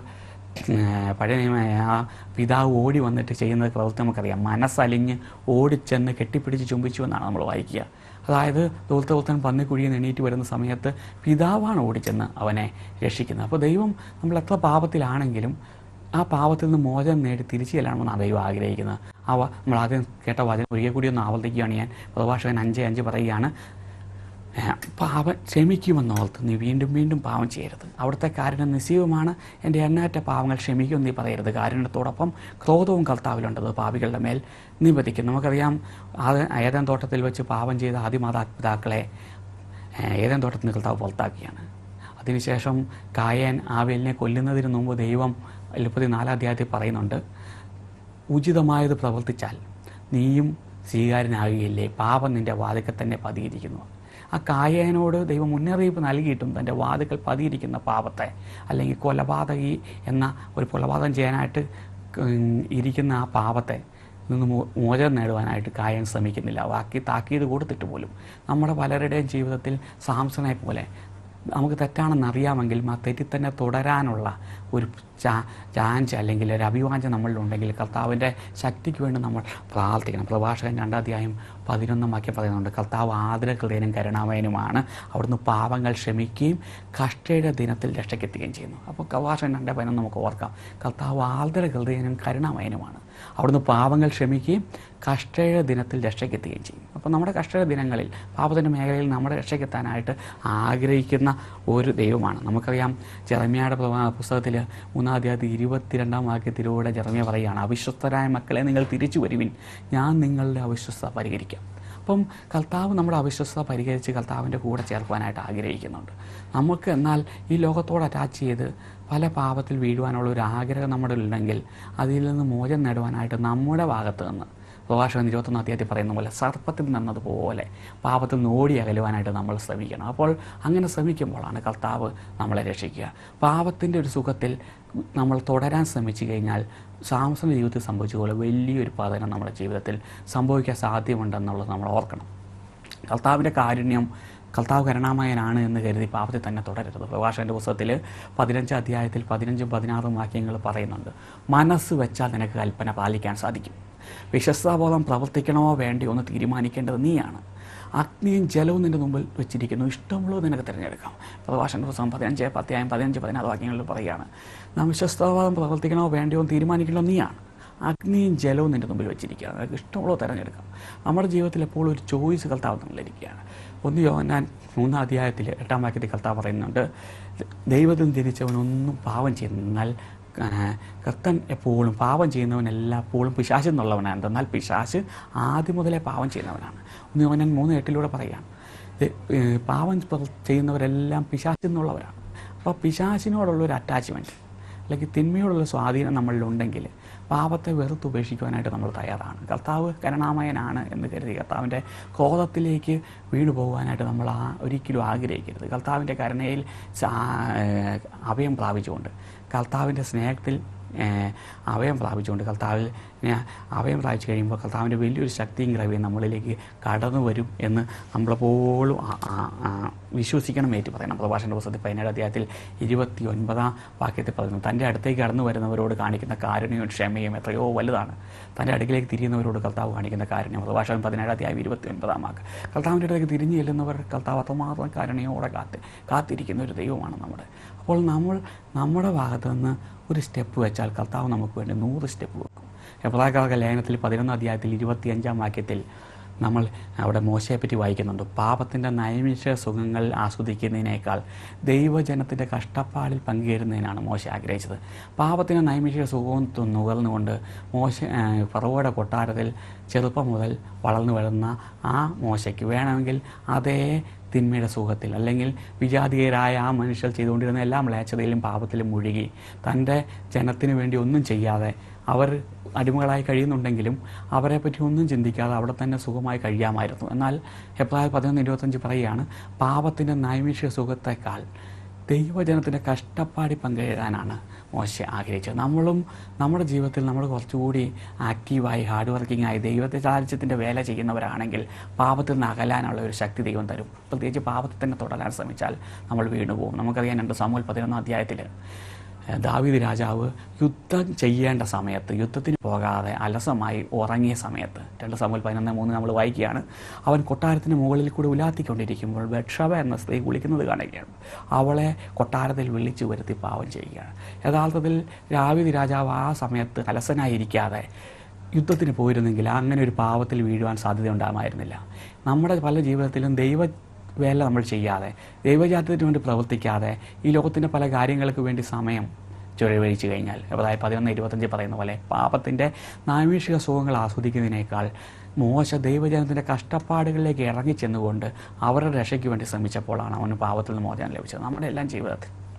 ഏഹ് പഴയ നിയമ ആ പിതാവ് ഓടി വന്നിട്ട് ചെയ്യുന്ന പ്രവൃത്തി നമുക്കറിയാം മനസ്സലിഞ്ഞ് ഓടിച്ചെന്ന് കെട്ടിപ്പിടിച്ച് ചുംബിച്ചു എന്നാണ് നമ്മൾ വായിക്കുക അതായത് ദൂർത്തവത്തൻ പന്നിക്കുഴിയിൽ നിന്ന് എണീറ്റ് വരുന്ന സമയത്ത് പിതാവാണ് ഓടിച്ചെന്ന് അവനെ രക്ഷിക്കുന്നത് അപ്പോൾ ദൈവം നമ്മൾ എത്ര പാപത്തിലാണെങ്കിലും ആ പാപത്തിൽ നിന്ന് മോചനം നേടി തിരിച്ചു ചെല്ലണമെന്നാണ് ദൈവം ആഗ്രഹിക്കുന്നത് അവ നമ്മൾ ആദ്യം കേട്ട വചനം ഒരിക്കൽ കൂടി ഒന്ന് ആവർത്തിക്കുകയാണ് ഞാൻ പ്രഭാഷകൻ അഞ്ച് അഞ്ച് പറയുകയാണ് ഏഹ് പാപം ക്ഷമിക്കുമെന്നോർത്ത് നീ വീണ്ടും വീണ്ടും പാപം ചെയ്യരുത് അവിടുത്തെ കാരുണ്യം നിശ്ചയവുമാണ് എൻ്റെ എണ്ണാറ്റ പാവങ്ങൾ ക്ഷമിക്കുമെന്ന് നീ പറയരുത് കാരുണ്യത്തോടൊപ്പം ക്രോധവും കർത്താവിലുണ്ടത് പാപികളുടെ മേൽ നിബന്ധിക്കും നമുക്കറിയാം അത് ഏതൻ തോട്ടത്തിൽ വെച്ച് പാപം ചെയ്ത ആദിമാതാപിതാക്കളെ ഏഹ് ഏതൻ തോട്ടത്തിൽ നിന്ന് കർത്താവ് പുറത്താക്കിയാണ് അതിനുശേഷം കായൻ ആവേലിനെ കൊല്ലുന്നതിന് മുമ്പ് ദൈവം മുപ്പത്തി നാലാം അധ്യായത്തിൽ പറയുന്നുണ്ട് ഉചിതമായത് പ്രവർത്തിച്ചാൽ നീയും സ്വീകാര്യനാകുകയില്ലേ പാപം നിന്റെ വാതിക്കൽ തന്നെ പതിയിരിക്കുന്നു ആ കായേനോട് ദൈവം മുന്നറിയിപ്പ് നൽകിയിട്ടും തൻ്റെ വാതുക്കൾ പതിയിരിക്കുന്ന പാപത്തെ അല്ലെങ്കിൽ കൊലപാതകി എന്ന ഒരു കൊലപാതകം ചെയ്യാനായിട്ട് ഉം, ഇരിക്കുന്ന ആ പാപത്തെ നിന്ന് മോ- മോചനം നേടുവാനായിട്ട് കായൻ ശ്രമിക്കുന്നില്ല ബാക്കി താക്കീത് കൊടുത്തിട്ട് പോലും നമ്മുടെ പലരുടെയും ജീവിതത്തിൽ സാംസണെ പോലെ നമുക്ക് തെറ്റാണെന്ന് അറിയാമെങ്കിലും ആ തെറ്റിൽ തന്നെ തുടരാനുള്ള ഒരു ചാ ചാൻസ് അല്ലെങ്കിൽ ഒരു അഭിവാഞ്ചം നമ്മളിലുണ്ടെങ്കിൽ കർത്താവിൻ്റെ ശക്തിക്ക് വേണ്ടി നമ്മൾ പ്രാർത്ഥിക്കണം പ്രഭാഷകൻ രണ്ടാധ്യായം പതിനൊന്നാം വാക്യം പറയുന്നുണ്ട് കർത്താവ് ആദരഹൃദയനും കരുണാമയനുമാണ് അവിടുന്ന് പാപങ്ങൾ ക്ഷമിക്കുകയും കഷ്ടയുടെ ദിനത്തിൽ രക്ഷയ്ക്കെത്തുകയും ചെയ്യുന്നു അപ്പോൾ പ്രഭാഷകൻ രണ്ടേ പതിനൊന്ന് നമുക്ക് ഓർക്കാം കർത്താവ് ആദരഹൃദയനും കരുണാമയനുമാണ് അവിടുന്ന് പാപങ്ങൾ ക്ഷമിക്കുകയും കഷ്ടയുടെ ദിനത്തിൽ രക്ഷയ്ക്കെത്തുകയും ചെയ്യും അപ്പോൾ നമ്മുടെ കഷ്ടയുടെ ദിനങ്ങളിൽ പാപത്തിൻ്റെ മേഖലയിൽ നമ്മുടെ രക്ഷയ്ക്കെത്താനായിട്ട് ആഗ്രഹിക്കുന്ന ഒരു ദൈവമാണ് നമുക്കറിയാം ജെറമ്യയുടെ പുസ്തകത്തിൽ മൂന്നാം അധ്യായത്തിൽ ഇരുപത്തിരണ്ടാം വാക്യത്തിലൂടെ ജെറമ്യ പറയുകയാണ് അവിശ്വസ്തരായ മക്കളെ നിങ്ങൾ തിരിച്ചു വരുവിൻ ഞാൻ നിങ്ങളുടെ അവിശ്വസ്ത പരിഹരിക്കാം അപ്പം കർത്താവ് നമ്മുടെ അവിശ്വസ്ത പരിഹരിച്ച് കർത്താവിൻ്റെ കൂടെ ചേർക്കുവാനായിട്ട് ആഗ്രഹിക്കുന്നുണ്ട് നമുക്ക് എന്നാൽ ഈ ലോകത്തോട് അറ്റാച്ച് ചെയ്ത് പല പാപത്തിൽ വീഴുവാനുള്ള ഒരു ആഗ്രഹം നമ്മുടെ ഉണ്ടെങ്കിൽ അതിൽ നിന്ന് മോചനം നേടുവാനായിട്ട് നമ്മുടെ ഭാഗത്ത് നിന്ന് പ്രഭാഷകൻ ഇരുപത്തൊന്നാം അധ്യായത്തിൽ പറയുന്ന പോലെ സർപ്പത്തിൽ നിന്നതുപോലെ പാപത്തിൽ നിന്ന് ഓടി അകലുവാനായിട്ട് നമ്മൾ ശ്രമിക്കണം അപ്പോൾ അങ്ങനെ ശ്രമിക്കുമ്പോഴാണ് കർത്താവ് നമ്മളെ രക്ഷിക്കുക പാപത്തിൻ്റെ ഒരു സുഖത്തിൽ നമ്മൾ തുടരാൻ ശ്രമിച്ചു കഴിഞ്ഞാൽ സാംസന്റെ ജീവിതത്തിൽ സംഭവിച്ച പോലെ വലിയൊരു പതനം നമ്മുടെ ജീവിതത്തിൽ സംഭവിക്കാൻ സാധ്യമുണ്ടെന്നുള്ളത് നമ്മൾ ഓർക്കണം കർത്താവിൻ്റെ കാരുണ്യം കർത്താവ് കരുണാമയനാണ് എന്ന് കരുതി പാപത്തിൽ തന്നെ തുടരരുത് പ്രഭാഷകൻ്റെ പുസ്തകത്തിൽ പതിനഞ്ചാം അധ്യായത്തിൽ പതിനഞ്ചും പതിനാറും വാക്യങ്ങൾ പറയുന്നുണ്ട് മനസ്സ് വെച്ചാൽ നിനക്ക് കൽപ്പന പാലിക്കാൻ സാധിക്കും വിശ്വസ്താബോധം പ്രവർത്തിക്കണമോ വേണ്ടയോ എന്ന് തീരുമാനിക്കേണ്ടത് നീയാണ് അഗ്നിയും ജലവും നിന്റെ മുമ്പിൽ വെച്ചിരിക്കുന്നു ഇഷ്ടമുള്ളത് നിനക്ക് തിരഞ്ഞെടുക്കാം പ്രഭാഷകൻ്റെ പുസ്തകം പതിനഞ്ച് പത്തിയായം പതിനഞ്ച് പതിനാറ് വാക്യങ്ങളിൽ പറയുകയാണ് നാം വിശ്വസ്താബോധം പ്രവർത്തിക്കണമോ വേണ്ടയോ എന്ന് തീരുമാനിക്കേണ്ടത് നീയാണ് അഗ്നിയും ജലവും നിൻ്റെ മുമ്പിൽ വെച്ചിരിക്കുകയാണ് നിനക്ക് ഇഷ്ടമുള്ളത് തിരഞ്ഞെടുക്കാം നമ്മുടെ ജീവിതത്തിൽ എപ്പോഴും ഒരു ചോയ്സ് കർത്താവ് നമ്മളിരിക്കുകയാണ് ഒന്ന് യോഹന്നാൻ മൂന്നാം അധ്യായത്തിൽ എട്ടാം വാക്യത്തിൽ കർത്താവ് പറയുന്നുണ്ട് ദൈവത്തിൽ തിരിച്ചവനൊന്നും പാവം ചെയ്യുന്നു എന്നാൽ ആ, കർത്തൻ എപ്പോഴും പാപം ചെയ്യുന്നവൻ എല്ലായ്പ്പോഴും പിശാശ് എന്നുള്ളവനാണ് എന്നാൽ പിശാശ് ആദ്യം മുതലേ പാവം ചെയ്യുന്നവനാണ് ഒന്ന് യോഹന്നാൻ മൂന്ന് എട്ടിലൂടെ പറയുകയാണ് ദേ- ഏ, പാവം പ്ര- ചെയ്യുന്നവരെല്ലാം പിശാച് എന്നുള്ളവരാണ് അപ്പോൾ പിശാചിനോടുള്ള ഒരു അറ്റാച്ച്മെൻറ്റ് അല്ലെങ്കിൽ തിന്മയോടുള്ള സ്വാധീനം നമ്മളിലുണ്ടെങ്കിൽ പാപത്തെ വെറുത്തുപേക്ഷിക്കുവാനായിട്ട് നമ്മൾ തയ്യാറാണ് കർത്താവ് കരുണാമയനാണ് എന്ന് കരുതി കർത്താവിൻ്റെ ക്രോധത്തിലേക്ക് വീണു പോകാനായിട്ട് നമ്മൾ ആ ഒരിക്കലും ആഗ്രഹിക്കരുത് കർത്താവിൻ്റെ കരുണയിൽ സാ- ഏഹ് അഭയം പ്രാപിച്ചുകൊണ്ട് കർത്താവിൻ്റെ സ്നേഹത്തിൽ ഏഹ് അഭയം പ്രാപിച്ചുകൊണ്ട് കർത്താവിൽ ഞാൻ അഭയം പ്രാപിച്ചു കഴിയുമ്പോൾ കർത്താവിൻ്റെ വലിയൊരു ശക്തിയും കൃപയും നമ്മളിലേക്ക് കടന്നു വരും എന്ന് നമ്മളെപ്പോഴും ആ- ആ- ആ വിശ്വസിക്കണം ഏറ്റു പറയണം പ്രഭാഷണ പുസ്തകത്തിൽ പതിനേഴ് അധ്യായത്തിൽ ഇരുപത്തി ഒൻപതാം വാക്യത്തിൽ പറയുന്നു തൻ്റെ അടുത്തേക്ക് കടന്നു വരുന്നവരോട് കാണിക്കുന്ന കാരുണ്യവും ക്ഷമയും എത്രയോ വലുതാണ് തൻ്റെ അടുക്കിലേക്ക് തിരിയുന്നവരോട് കർത്താവ് കാണിക്കുന്ന കാരുണ്യം പ്രഭാഷകൻ പതിനേഴ് അധ്യായം ഇരുപത്തി ഒൻപതാം വാക്ക് കർത്താവിൻ്റെ അടുത്തേക്ക് തിരിഞ്ഞു ചെല്ലുന്നവർ കർത്താവ് അത്രമാത്രം കാരുണ്യയോടെ കാത്ത് കാത്തിരിക്കുന്ന ഒരു ദൈവമാണ് നമ്മുടെ അപ്പോൾ നമ്മൾ നമ്മുടെ ഭാഗത്ത് നിന്ന് ഒരു സ്റ്റെപ്പ് വെച്ചാൽ കർത്താവ് നമുക്ക് വേണ്ടി നൂറ് സ്റ്റെപ്പ് വെക്കും എബ്രാക്കാർക്ക് ലേഖനത്തിൽ പതിനൊന്നാം അധ്യായത്തിൽ ഇരുപത്തിയഞ്ചാം വാക്യത്തിൽ നമ്മൾ അവിടെ മോശയെപ്പറ്റി വായിക്കുന്നുണ്ട് പാപത്തിൻ്റെ നൈമിഷ സുഖങ്ങൾ ആസ്വദിക്കുന്നതിനേക്കാൾ ദൈവജനത്തിൻ്റെ കഷ്ടപ്പാടിൽ പങ്കുചേരുന്നതിനാണ് മോശ ആഗ്രഹിച്ചത് പാപത്തിൻ്റെ നൈമിഷിക സുഖവും തു- നുകർന്നുകൊണ്ട് മോശ ആ, ഫറവോയുടെ കൊട്ടാരത്തിൽ ചെറുപ്പം മുതൽ വളർന്നു വരുന്ന ആ മോശയ്ക്ക് വേണമെങ്കിൽ അതേ തിന്മയുടെ സുഖത്തിൽ അല്ലെങ്കിൽ വിജാതീയരായ ആ മനുഷ്യർ ചെയ്തുകൊണ്ടിരുന്ന എല്ലാ മ്ലേച്ഛതയിലും പാപത്തിലും മുഴുകി തൻ്റെ ജനത്തിന് വേണ്ടി ഒന്നും ചെയ്യാതെ അവർ അടിമകളായി കഴിയുന്നുണ്ടെങ്കിലും അവരെ പറ്റി ഒന്നും ചിന്തിക്കാതെ അവിടെ തന്നെ സുഖമായി കഴിയാമായിരുന്നു എന്നാൽ എബ്രാഹിം പതിനൊന്ന് ഇരുപത്തഞ്ച് പറയുകയാണ് പാപത്തിൻ്റെ നൈമിഷിക സുഖത്തേക്കാൾ ദൈവജനത്തിൻ്റെ കഷ്ടപ്പാടി പങ്കുചേരാനാണ് മോശ ആഗ്രഹിച്ചത് നമ്മളും നമ്മുടെ ജീവിതത്തിൽ നമ്മൾ കുറച്ചുകൂടി ആക്റ്റീവായി ഹാർഡ് വർക്കിംഗ് ആയി ദൈവത്തെ ചാരിച്ചത്തിൻ്റെ വേല ചെയ്യുന്നവരാണെങ്കിൽ പാപത്തിൽ നിന്ന് അകലാനുള്ള ഒരു ശക്തി ദൈവം തരും പ്രത്യേകിച്ച് പാപത്തിൽ തന്നെ തുടരാൻ ശ്രമിച്ചാൽ നമ്മൾ വീണുപോകും നമുക്കറിയാം രണ്ട് സമൂഹൽ പതിനൊന്നാം അധ്യായത്തിൽ ദാവീദ് രാജാവ് യുദ്ധം ചെയ്യേണ്ട സമയത്ത് യുദ്ധത്തിന് പോകാതെ അലസമായി ഉറങ്ങിയ സമയത്ത് രണ്ട് സമൂഹൽ പതിനൊന്ന് മൂന്ന് നമ്മൾ വായിക്കുകയാണ് അവൻ കൊട്ടാരത്തിന് മുകളിൽ കൂടി ഉലാത്തിക്കൊണ്ടിരിക്കുമ്പോൾ ബക്ഷബ എന്ന സ്ത്രീ കുളിക്കുന്നത് കാണുകയാണ് അവളെ കൊട്ടാരത്തിൽ വിളിച്ചു വരുത്തി പാവം ചെയ്യുകയാണ് യഥാർത്ഥത്തിൽ ദാവീദ് രാജാവ് ആ സമയത്ത് അലസനായിരിക്കാതെ യുദ്ധത്തിന് പോയിരുന്നെങ്കിൽ അങ്ങനെ ഒരു പാവത്തിൽ വീഴുവാൻ സാധ്യത ഉണ്ടാകുമായിരുന്നില്ല നമ്മുടെ പല ജീവിതത്തിലും ദൈവ വേല നമ്മൾ ചെയ്യാതെ ദൈവജാത്യത്തിന് വേണ്ടി പ്രവർത്തിക്കാതെ ഈ ലോകത്തിൻ്റെ പല കാര്യങ്ങൾക്ക് വേണ്ടി സമയം ചുഴവഴിച്ചു കഴിഞ്ഞാൽ അതായത് പതിനൊന്ന് ഇരുപത്തഞ്ച് പറയുന്ന പോലെ പാപത്തിൻ്റെ നൈമിഷിക സുഖങ്ങൾ ആസ്വദിക്കുന്നതിനേക്കാൾ മോശ ദൈവജനത്തിൻ്റെ കഷ്ടപ്പാടുകളിലേക്ക് ഇറങ്ങിച്ചെന്നുകൊണ്ട് അവരുടെ രക്ഷയ്ക്ക് വേണ്ടി ശ്രമിച്ചപ്പോഴാണ് അവന് പാപത്തിൽ നിന്ന് മോചനം ലഭിച്ചത് നമ്മുടെ എല്ലാം ജീവിതത്തിൽ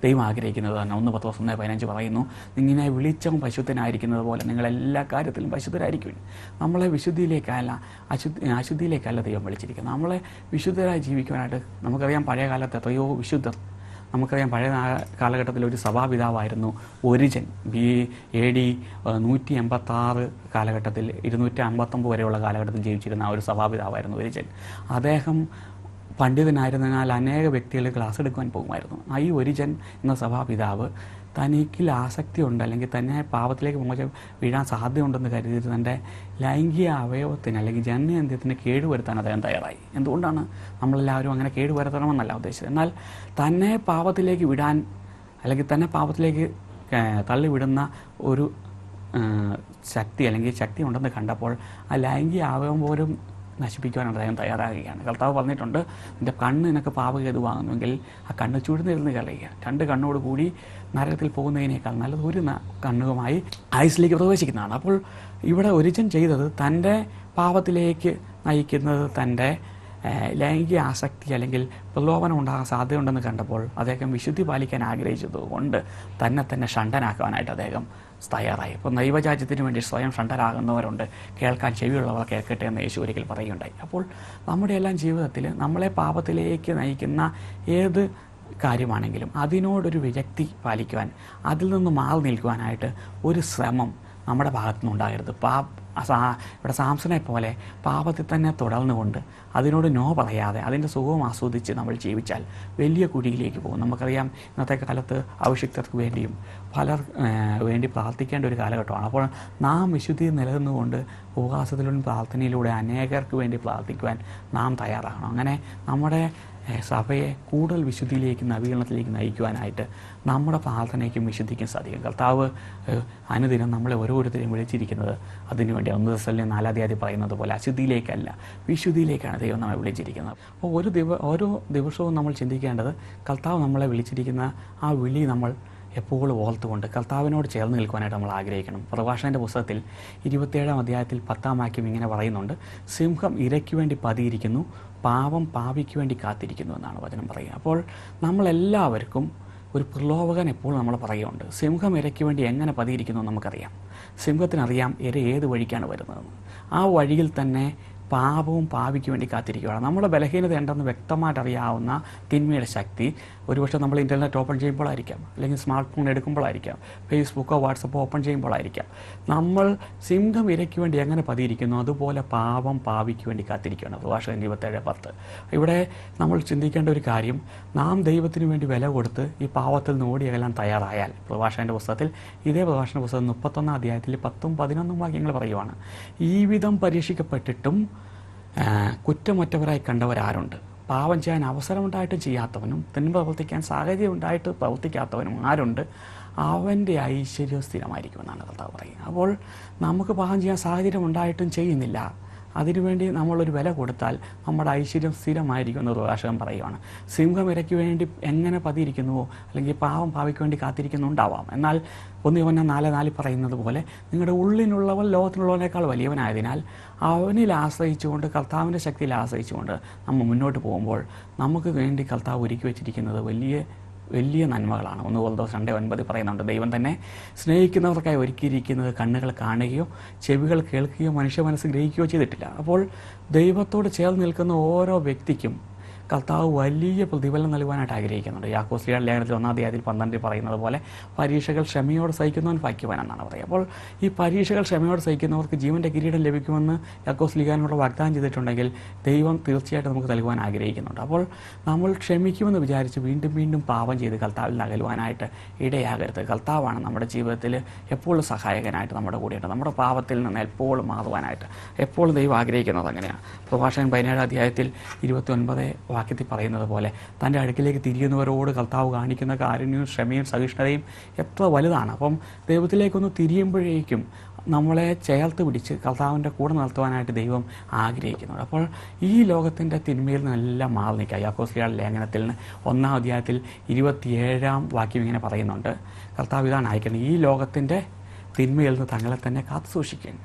ദൈവം ആഗ്രഹിക്കുന്നത് തന്നെ ഒന്ന് പത്ത് ദിവസം പതിനഞ്ച് പറയുന്നു ഇങ്ങനെ വിളിച്ചവൻ പരിശുദ്ധനായിരിക്കുന്നത് പോലെ നിങ്ങൾ എല്ലാ കാര്യത്തിലും പരിശുദ്ധരായിരിക്കും നമ്മളെ വിശുദ്ധിയിലേക്കല്ല അശുദ്ധി അശുദ്ധിയിലേക്കല്ല ദൈവം വിളിച്ചിരിക്കുന്നത് നമ്മളെ വിശുദ്ധരായി ജീവിക്കുവാനായിട്ട് നമുക്കറിയാം പഴയ കാലത്ത് എത്രയോ വിശുദ്ധർ നമുക്കറിയാം പഴയ നാ- കാലഘട്ടത്തിൽ ഒരു സഭാപിതാവായിരുന്നു ഒരിജൻ ബി എ ഡി നൂറ്റി എൺപത്താറ് കാലഘട്ടത്തിൽ ഇരുന്നൂറ്റി അമ്പത്തൊമ്പത് വരെയുള്ള കാലഘട്ടത്തിൽ ജീവിച്ചിരുന്ന ആ ഒരു സഭാപിതാവായിരുന്നു ഒരിജൻ അദ്ദേഹം പണ്ഡിതനായിരുന്നതിനാൽ അനേക വ്യക്തികൾ ക്ലാസ് എടുക്കുവാൻ പോകുമായിരുന്നു ആ ഈ ഒരിജൻ എന്ന സഭാപിതാവ് തനിക്കിൽ ആസക്തിയുണ്ട് അല്ലെങ്കിൽ തന്നെ പാപത്തിലേക്ക് മോശം വീഴാൻ സാധ്യതയുണ്ടെന്ന് കരുതി തൻ്റെ ലൈംഗിക അവയവത്തിന് അല്ലെങ്കിൽ ജനനേന്ദ്രിയത്തിന് കേടുവരുത്താൻ അദ്ദേഹം തയ്യാറായി എന്തുകൊണ്ടാണ് നമ്മളെല്ലാവരും അങ്ങനെ കേടുവരുത്തണമെന്നല്ല ഉദ്ദേശിച്ചത് എന്നാൽ തന്നെ പാപത്തിലേക്ക് വിടാൻ അല്ലെങ്കിൽ തന്നെ പാപത്തിലേക്ക് ഏഹ്, തള്ളിവിടുന്ന ഒരു ഏഹ്, ശക്തി അല്ലെങ്കിൽ ശക്തി ഉണ്ടെന്ന് കണ്ടപ്പോൾ ആ ലൈംഗിക അവയവം പോലും നശിപ്പിക്കുവാൻ അദ്ദേഹം തയ്യാറാകുകയാണ് കർത്താവ് പറഞ്ഞിട്ടുണ്ട് നിന്റെ കണ്ണ് നിനക്ക് പാപകേതുവാകുന്നുവെങ്കിൽ ആ കണ്ണ് ചുഴുന്നിരുന്ന് കളയുക രണ്ട് കണ്ണോട് കൂടി നരകത്തിൽ പോകുന്നതിനേക്കാൾ നല്ലത് ഒരു ന- കണ്ണുമായി ആയുസിലേക്ക് പ്രവേശിക്കുന്നതാണ് അപ്പോൾ ഇവിടെ ഒരിജൻ ചെയ്തത് തൻ്റെ പാപത്തിലേക്ക് നയിക്കുന്നത് തൻ്റെ ഏഹ്, ലൈംഗിക ആസക്തി അല്ലെങ്കിൽ പ്രലോഭനം ഉണ്ടാകാൻ സാധ്യതയുണ്ടെന്ന് കണ്ടപ്പോൾ അദ്ദേഹം വിശുദ്ധി പാലിക്കാൻ ആഗ്രഹിച്ചത് കൊണ്ട് തന്നെ തന്നെ ഷണ്ടനാക്കുവാനായിട്ട് അദ്ദേഹം തയ്യാറായി ഇപ്പോൾ ദൈവജാജ്യത്തിന് വേണ്ടി സ്വയം ഷണ്ടരാകുന്നവരുണ്ട് കേൾക്കാൻ ചെവിയുള്ളവർ കേൾക്കട്ടെ എന്ന് യേശു ഒരിക്കൽ പറയുകയുണ്ടായി അപ്പോൾ നമ്മുടെ എല്ലാം ജീവിതത്തിൽ നമ്മളെ പാപത്തിലേക്ക് നയിക്കുന്ന ഏത് കാര്യമാണെങ്കിലും അതിനോടൊരു വിരക്തി പാലിക്കുവാൻ അതിൽ നിന്ന് മാറി നിൽക്കുവാനായിട്ട് ഒരു ശ്രമം നമ്മുടെ ഭാഗത്തുനിന്നുണ്ടാകരുത് പാ സാ ഇവിടെ സാംസനെ പോലെ പാപത്തിൽ തന്നെ തുടർന്നുകൊണ്ട് അതിനോട് നോ പറയാതെ അതിൻ്റെ സുഖവും ആസ്വദിച്ച് നമ്മൾ ജീവിച്ചാൽ വലിയ കുഴിയിലേക്ക് പോകും നമുക്കറിയാം ഇന്നത്തെ കാലത്ത് അഭിഷിക്തർക്ക് വേണ്ടിയും പലർ ഏഹ്, വേണ്ടി പ്രാർത്ഥിക്കേണ്ട ഒരു കാലഘട്ടമാണ് അപ്പോൾ നാം വിശുദ്ധി നിലനിന്നുകൊണ്ട് ഉപവാസത്തിലും പ്രാർത്ഥനയിലൂടെ അനേകർക്ക് വേണ്ടി പ്രാർത്ഥിക്കുവാൻ നാം തയ്യാറാകണം അങ്ങനെ നമ്മുടെ ഏഹ്, സഭയെ കൂടുതൽ വിശുദ്ധിയിലേക്ക് നവീകരണത്തിലേക്ക് നയിക്കുവാനായിട്ട് നമ്മുടെ പ്രാർത്ഥനയ്ക്കും വിശുദ്ധിക്കും സാധിക്കും കർത്താവ് ഏഹ്, അനുദിനം നമ്മളെ ഓരോരുത്തരെയും വിളിച്ചിരിക്കുന്നത് അതിനുവേണ്ടി ഒന്ന് ദിവസം നാലാധ്യാതി പറയുന്നത് പോലെ അശുദ്ധിയിലേക്കല്ല വിശുദ്ധിയിലേക്കാണ് ദൈവം നമ്മളെ വിളിച്ചിരിക്കുന്നത് അപ്പോൾ ഒരു ദിവ ഓരോ ദിവസവും നമ്മൾ ചിന്തിക്കേണ്ടത് കർത്താവ് നമ്മളെ വിളിച്ചിരിക്കുന്ന ആ വിളി നമ്മൾ എപ്പോഴും ഓർത്തുകൊണ്ട് കർത്താവിനോട് ചേർന്ന് നിൽക്കുവാനായിട്ട് നമ്മൾ ആഗ്രഹിക്കണം പ്രഭാഷണൻ്റെ പുസ്തകത്തിൽ ഇരുപത്തിയേഴാം അധ്യായത്തിൽ പത്താം വാക്യം ഇങ്ങനെ പറയുന്നുണ്ട് സിംഹം ഇരയ്ക്ക് വേണ്ടി പതിയിരിക്കുന്നു പാവം പാവിക്ക് വേണ്ടി കാത്തിരിക്കുന്നു എന്നാണ് വചനം പറയുക അപ്പോൾ നമ്മളെല്ലാവർക്കും ഒരു പ്രലോഭകൻ എപ്പോഴും നമ്മൾ പറയുന്നുണ്ട് സിംഹം ഇരയ്ക്ക് വേണ്ടി എങ്ങനെ പതിയിരിക്കുന്നു എന്ന് നമുക്കറിയാം സിംഹത്തിനറിയാം ഇര ഏത് വഴിക്കാണ് വരുന്നതെന്ന് ആ വഴിയിൽ തന്നെ പാപവും പാവിക്ക് വേണ്ടി കാത്തിരിക്കുകയാണ് നമ്മുടെ ബലഹീനത ഉണ്ടെന്ന് വ്യക്തമായിട്ട് അറിയാവുന്ന തിന്മയുടെ ശക്തി ഒരുപക്ഷെ നമ്മൾ ഇൻ്റർനെറ്റ് ഓപ്പൺ ചെയ്യുമ്പോഴായിരിക്കാം അല്ലെങ്കിൽ സ്മാർട്ട് ഫോൺ എടുക്കുമ്പോഴായിരിക്കാം ഫേസ്ബുക്കോ വാട്സപ്പോ ഓപ്പൺ ചെയ്യുമ്പോഴായിരിക്കാം നമ്മൾ സിംഹം ഇരയ്ക്ക് വേണ്ടി എങ്ങനെ പതിയിരിക്കുന്നു അതുപോലെ പാപം പാവിക്ക് വേണ്ടി കാത്തിരിക്കുകയാണ് പ്രഭാഷകൻ ഇരുപത്തേഴ് പത്ത് ഇവിടെ നമ്മൾ ചിന്തിക്കേണ്ട ഒരു കാര്യം നാം ദൈവത്തിന് വേണ്ടി വില കൊടുത്ത് ഈ പാവത്തിൽ നിന്ന് ഓടിയകലാൻ തയ്യാറായാൽ പ്രഭാഷകൻ്റെ പുസ്തകത്തിൽ ഇതേ പ്രഭാഷണ പുസ്തകം മുപ്പത്തൊന്നാം അധ്യായത്തിൽ പത്തും പതിനൊന്നും വാക്യങ്ങൾ പറയുവാണ് ഈ വിധം പരീക്ഷിക്കപ്പെട്ടിട്ടും ആ, കുറ്റമറ്റവരായി കണ്ടവരാരുണ്ട് പാവം ചെയ്യാൻ അവസരമുണ്ടായിട്ട് ചെയ്യാത്തവനും തിന്മ പ്രവർത്തിക്കാൻ സാഹചര്യം ഉണ്ടായിട്ട് പ്രവർത്തിക്കാത്തവനും ആരുണ്ട് അവൻ്റെ ഐശ്വര്യം സ്ഥിരമായിരിക്കുമെന്നാണ് കർത്താവ് പറയുന്നത് അപ്പോൾ നമുക്ക് പാവം ചെയ്യാൻ സാഹചര്യം ഉണ്ടായിട്ടും ചെയ്യുന്നില്ല അതിനുവേണ്ടി നമ്മളൊരു വില കൊടുത്താൽ നമ്മുടെ ഐശ്വര്യം സ്ഥിരമായിരിക്കും എന്ന് പ്രകാശകൻ പറയുവാണ് സിംഹം ഇരയ്ക്ക് വേണ്ടി എങ്ങനെ പതിയിരിക്കുന്നുവോ അല്ലെങ്കിൽ പാവം ഭാവിക്ക് വേണ്ടി കാത്തിരിക്കുന്നുണ്ടാവാം എന്നാൽ ഒന്ന് യോഹന്നാൻ നാല് നാലിൽ പറയുന്നത് പോലെ നിങ്ങളുടെ ഉള്ളിനുള്ളവൻ ലോകത്തിനുള്ളവനേക്കാൾ വലിയവനായതിനാൽ അവനിൽ ആശ്രയിച്ചുകൊണ്ട് കർത്താവിൻ്റെ ശക്തിയിൽ ആശ്രയിച്ചുകൊണ്ട് നമ്മൾ മുന്നോട്ട് പോകുമ്പോൾ നമുക്ക് വേണ്ടി കർത്താവ് ഒരുക്കി വെച്ചിരിക്കുന്നത് വലിയ വലിയ നന്മകളാണ് ഒന്ന് പോലെ രണ്ട് ഒൻപത് പറയുന്നുണ്ട് ദൈവം തന്നെ സ്നേഹിക്കുന്നവർക്കായി ഒരുക്കിയിരിക്കുന്നത് കണ്ണുകൾ കാണുകയോ ചെവികൾ കേൾക്കുകയോ മനുഷ്യ മനസ്സ് ഗ്രഹിക്കുകയോ ചെയ്തിട്ടില്ല അപ്പോൾ ദൈവത്തോട് ചേർന്ന് നിൽക്കുന്ന ഓരോ വ്യക്തിക്കും കർത്താവ് വലിയ പ്രതിഫലം നൽകുവാനായിട്ട് ആഗ്രഹിക്കുന്നുണ്ട് യാക്കോസ്ലിയുടെ ലേഖനത്തിൽ ഒന്നാം തീയതിയിൽ പന്ത്രണ്ടിൽ പറയുന്നത് പോലെ പരീക്ഷകൾ ക്ഷമയോട് സഹിക്കുന്നവൻ ഭാഗ്യവാനെന്നാണ് പറയുക അപ്പോൾ ഈ പരീക്ഷകൾ ക്ഷമയോട് സഹിക്കുന്നവർക്ക് ജീവൻ്റെ കിരീടം ലഭിക്കുമെന്ന് യാക്കോസ്ലിഖാനോട് വാഗ്ദാനം ചെയ്തിട്ടുണ്ടെങ്കിൽ ദൈവം തീർച്ചയായിട്ടും നമുക്ക് നൽകുവാൻ ആഗ്രഹിക്കുന്നുണ്ട് അപ്പോൾ നമ്മൾ ക്ഷമിക്കുമെന്ന് വിചാരിച്ച് വീണ്ടും വീണ്ടും പാപം ചെയ്ത് കർത്താവിൽ നിന്ന് അകലുവാനായിട്ട് ഇടയാകരുത് കർത്താവാണ് നമ്മുടെ ജീവിതത്തിൽ എപ്പോഴും സഹായകനായിട്ട് നമ്മുടെ കൂടെയുണ്ട് നമ്മുടെ പാപത്തിൽ നിന്ന് എപ്പോഴും മാറുവാനായിട്ട് എപ്പോഴും ദൈവം ആഗ്രഹിക്കുന്നത് അങ്ങനെയാണ് പ്രഭാഷകൻ പതിനേഴാം അധ്യായത്തിൽ ഇരുപത്തി ഒൻപത് വാക്യത്തിൽ പറയുന്നത് പോലെ തൻ്റെ അടുക്കിലേക്ക് തിരിയുന്നവരോട് കർത്താവ് കാണിക്കുന്ന കാരുണ്യവും ക്ഷമയും സഹിഷ്ണുതയും എത്ര വലുതാണ് അപ്പം ദൈവത്തിലേക്കൊന്ന് തിരിയുമ്പോഴേക്കും നമ്മളെ ചേർത്ത് പിടിച്ച് കർത്താവിൻ്റെ കൂടെ നിർത്തുവാനായിട്ട് ദൈവം ആഗ്രഹിക്കുന്നുണ്ട് അപ്പോൾ ഈ ലോകത്തിൻ്റെ തിന്മയിൽ നിന്നെല്ലാം മാറി നിൽക്കുക യാക്കോസ്ലിയുടെ ലേഖനത്തിൽ നിന്ന് ഒന്നാം അധ്യായത്തിൽ ഇരുപത്തിയേഴാം വാക്യം ഇങ്ങനെ പറയുന്നുണ്ട് കർത്താവ് ഇതാണ് അയക്കുന്നത് ഈ ലോകത്തിൻ്റെ തിന്മയിൽ നിന്ന് തങ്ങളെ തന്നെ കാത്തു സൂക്ഷിക്കുന്നു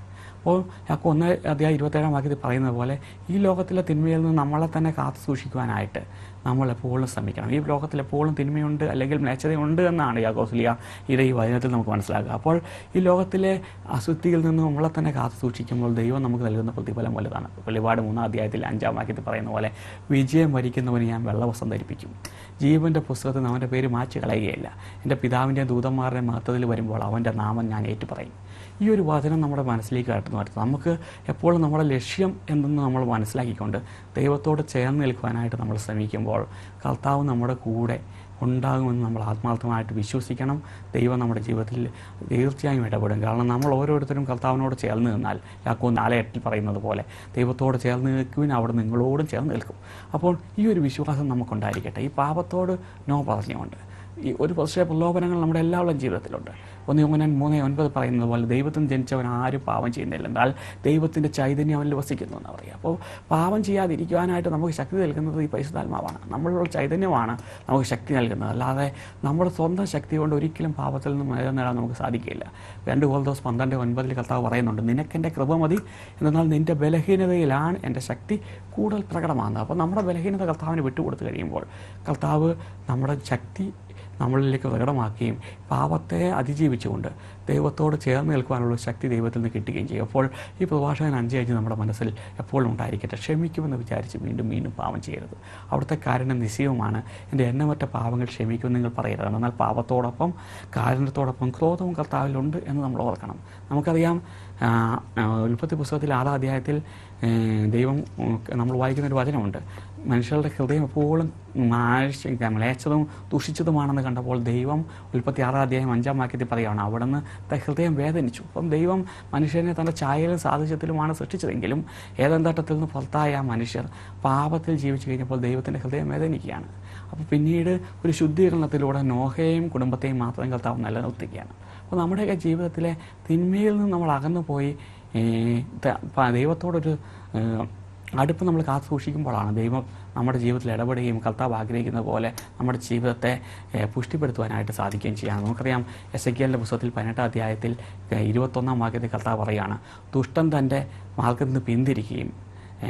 അപ്പോൾ യാക്കോ ഒന്ന് അധ്യായം ഇരുപത്തേഴാം വാക്യത്തിൽ പറയുന്നത് പോലെ ഈ ലോകത്തിലെ തിന്മയിൽ നിന്ന് നമ്മളെ തന്നെ കാത്തു സൂക്ഷിക്കുവാനായിട്ട് നമ്മൾ എപ്പോഴും ശ്രമിക്കണം ഈ ലോകത്തിൽ എപ്പോഴും തിന്മയുണ്ട് അല്ലെങ്കിൽ മ്ലേച്ഛതയുണ്ട് എന്നാണ് യാക്കോസ്ലിയ ഇത് ഈ വചനത്തിൽ നമുക്ക് മനസ്സിലാക്കുക അപ്പോൾ ഈ ലോകത്തിലെ അശുദ്ധിയിൽ നിന്ന് നമ്മളെ തന്നെ കാത്തു സൂക്ഷിക്കുമ്പോൾ ദൈവം നമുക്ക് നൽകുന്ന പ്രതിഫലം വലുതാണ് വെളിപാട് മൂന്നാം അധ്യായത്തിൽ അഞ്ചാം വാക്യത്തിൽ പറയുന്ന പോലെ വിജയം വരിക്കുന്നവന് ഞാൻ വെള്ളവസം ധരിപ്പിക്കും ജീവൻ്റെ പുസ്തകത്തിൽ നിന്ന് അവൻ്റെ പേര് മാറ്റി കളയുകയില്ല എൻ്റെ പിതാവിൻ്റെ ദൂതന്മാരുടെ മഹത്വത്തിൽ വരുമ്പോൾ അവൻ്റെ നാമം ഞാൻ ഏറ്റുപറയും ഈ ഒരു വചനം നമ്മുടെ മനസ്സിലേക്ക് കടന്നു വരുന്നത് നമുക്ക് എപ്പോഴും നമ്മുടെ ലക്ഷ്യം എന്തെന്ന് നമ്മൾ മനസ്സിലാക്കിക്കൊണ്ട് ദൈവത്തോട് ചേർന്ന് നിൽക്കുവാനായിട്ട് നമ്മൾ ശ്രമിക്കുമ്പോൾ കർത്താവ് നമ്മുടെ കൂടെ ഉണ്ടാകുമെന്ന് നമ്മൾ ആത്മാർത്ഥമായിട്ട് വിശ്വസിക്കണം ദൈവം നമ്മുടെ ജീവിതത്തിൽ തീർച്ചയായും ഇടപെടും കാരണം നമ്മൾ ഓരോരുത്തരും കർത്താവിനോട് ചേർന്ന് നിന്നാൽ യാക്കോ നാല് എട്ടിൽ പറയുന്നത് പോലെ ദൈവത്തോട് ചേർന്ന് നിൽക്കുവിൻ അവിടെ നിങ്ങളോടും ചേർന്ന് നിൽക്കും അപ്പോൾ ഈ ഒരു വിശ്വാസം നമുക്കുണ്ടായിരിക്കട്ടെ ഈ പാപത്തോട് നോ പറഞ്ഞുകൊണ്ട് ഈ ഒരു പക്ഷേ പ്രലോഭനങ്ങൾ നമ്മുടെ എല്ലാവരുടെയും ജീവിതത്തിലുണ്ട് ഒന്ന് യോഹന്നാൻ മൂന്ന് ഒൻപത് പറയുന്നത് പോലെ ദൈവത്തിന് ജനിച്ചവൻ ആരും പാപം ചെയ്യുന്നില്ല എന്നാൽ ദൈവത്തിൻ്റെ ചൈതന്യം അവനിൽ വസിക്കുന്നു എന്ന് പറയുക അപ്പോൾ പാപം ചെയ്യാതിരിക്കുവാനായിട്ട് നമുക്ക് ശക്തി നൽകുന്നത് ഈ പരിശുദ്ധാത്മാവാണ് നമ്മളുള്ള ചൈതന്യമാണ് നമുക്ക് ശക്തി നൽകുന്നത് അല്ലാതെ നമ്മുടെ സ്വന്തം ശക്തി കൊണ്ട് ഒരിക്കലും പാപത്തിൽ നിന്ന് മേലെ നേടാൻ നമുക്ക് സാധിക്കില്ല രണ്ട് കോൽദോസ് പന്ത്രണ്ട് ഒൻപതിൽ കർത്താവ് പറയുന്നുണ്ട് നിനക്കെൻ്റെ കൃപ മതി എന്നാൽ നിൻ്റെ ബലഹീനതയിലാണ് എൻ്റെ ശക്തി കൂടുതൽ പ്രകടമാകുന്നത് അപ്പോൾ നമ്മുടെ ബലഹീനത കർത്താവിന് വിട്ടുകൊടുത്തു കഴിയുമ്പോൾ കർത്താവ് നമ്മുടെ ശക്തി നമ്മളിലേക്ക് പ്രകടമാക്കുകയും പാപത്തെ അതിജീവിച്ചുകൊണ്ട് ദൈവത്തോട് ചേർന്ന് നിൽക്കുവാനുള്ള ശക്തി ദൈവത്തിൽ നിന്ന് കിട്ടുകയും ചെയ്യും അപ്പോൾ ഈ പ്രഭാഷകൻ അഞ്ച് നമ്മുടെ മനസ്സിൽ എപ്പോഴും ഉണ്ടായിരിക്കട്ടെ ക്ഷമിക്കുമെന്ന് വിചാരിച്ച് വീണ്ടും വീണ്ടും പാപം ചെയ്യരുത് അവിടുത്തെ കാരണം നിശ്ചയവുമാണ് എൻ്റെ എണ്ണമറ്റ പാപങ്ങൾ ക്ഷമിക്കുമെന്ന് നിങ്ങൾ പറയരുത് എന്നാൽ പാപത്തോടൊപ്പം കാരണത്തോടൊപ്പം ക്രോധവും കർത്താവിലുണ്ട് എന്ന് നമ്മൾ ഓർക്കണം നമുക്കറിയാം ആ, ആ, ഉൽപ്പത്തി പുസ്തകത്തിൽ ആറാം അധ്യായത്തിൽ ഏ, ദൈവം ഉം, നമ്മൾ വായിക്കുന്ന ഒരു വചനമുണ്ട് മനുഷ്യരുടെ ഹൃദയം എപ്പോഴും മാഴ്ച മ്ലേച്ഛതും ദുഷിച്ചതുമാണെന്ന് കണ്ടപ്പോൾ ദൈവം ഉൽപ്പത്തി ആറാം അധ്യായം അഞ്ചാം വാക്യത്തിൽ പറയുകയാണ് അവിടുന്ന് തന്റെ ഹൃദയം വേദനിച്ചു അപ്പം ദൈവം മനുഷ്യനെ തൻ്റെ ഛായയിലും സാദൃശ്യത്തിലുമാണ് സൃഷ്ടിച്ചതെങ്കിലും ഏതാം തട്ടത്തിൽ നിന്ന് പുറത്തായ ആ മനുഷ്യർ പാപത്തിൽ ജീവിച്ചു കഴിഞ്ഞപ്പോൾ ദൈവത്തിൻ്റെ ഹൃദയം വേദനിക്കുകയാണ് അപ്പോൾ പിന്നീട് ഒരു ശുദ്ധീകരണത്തിലൂടെ നോഹയെയും കുടുംബത്തെയും മാത്രം കർത്താവ് നിലനിർത്തുകയാണ് അപ്പോൾ നമ്മുടെയൊക്കെ ജീവിതത്തിലെ തിന്മയിൽ നിന്ന് നമ്മൾ അകന്നു പോയി ഏ, ത- പ- ദൈവത്തോടൊരു ഏ, അടുപ്പ് നമ്മൾ കാത്തു സൂക്ഷിക്കുമ്പോഴാണ് ദൈവം നമ്മുടെ ജീവിതത്തിൽ ഇടപെടുകയും കർത്താവ് ആഗ്രഹിക്കുന്ന പോലെ നമ്മുടെ ജീവിതത്തെ ഏ, പുഷ്ടിപ്പെടുത്തുവാനായിട്ട് സാധിക്കുകയും ചെയ്യാം നമുക്കറിയാം എസ് എ പുസ്തകത്തിൽ പതിനെട്ടാം അധ്യായത്തിൽ ഏ, ഇരുപത്തൊന്നാം വാക്യത്തിൽ കർത്താവ് പറയുകയാണ് ദുഷ്ടൻ തൻ്റെ മാർഗത്തിൽ നിന്ന് പിന്തിരിക്കുകയും ഏ,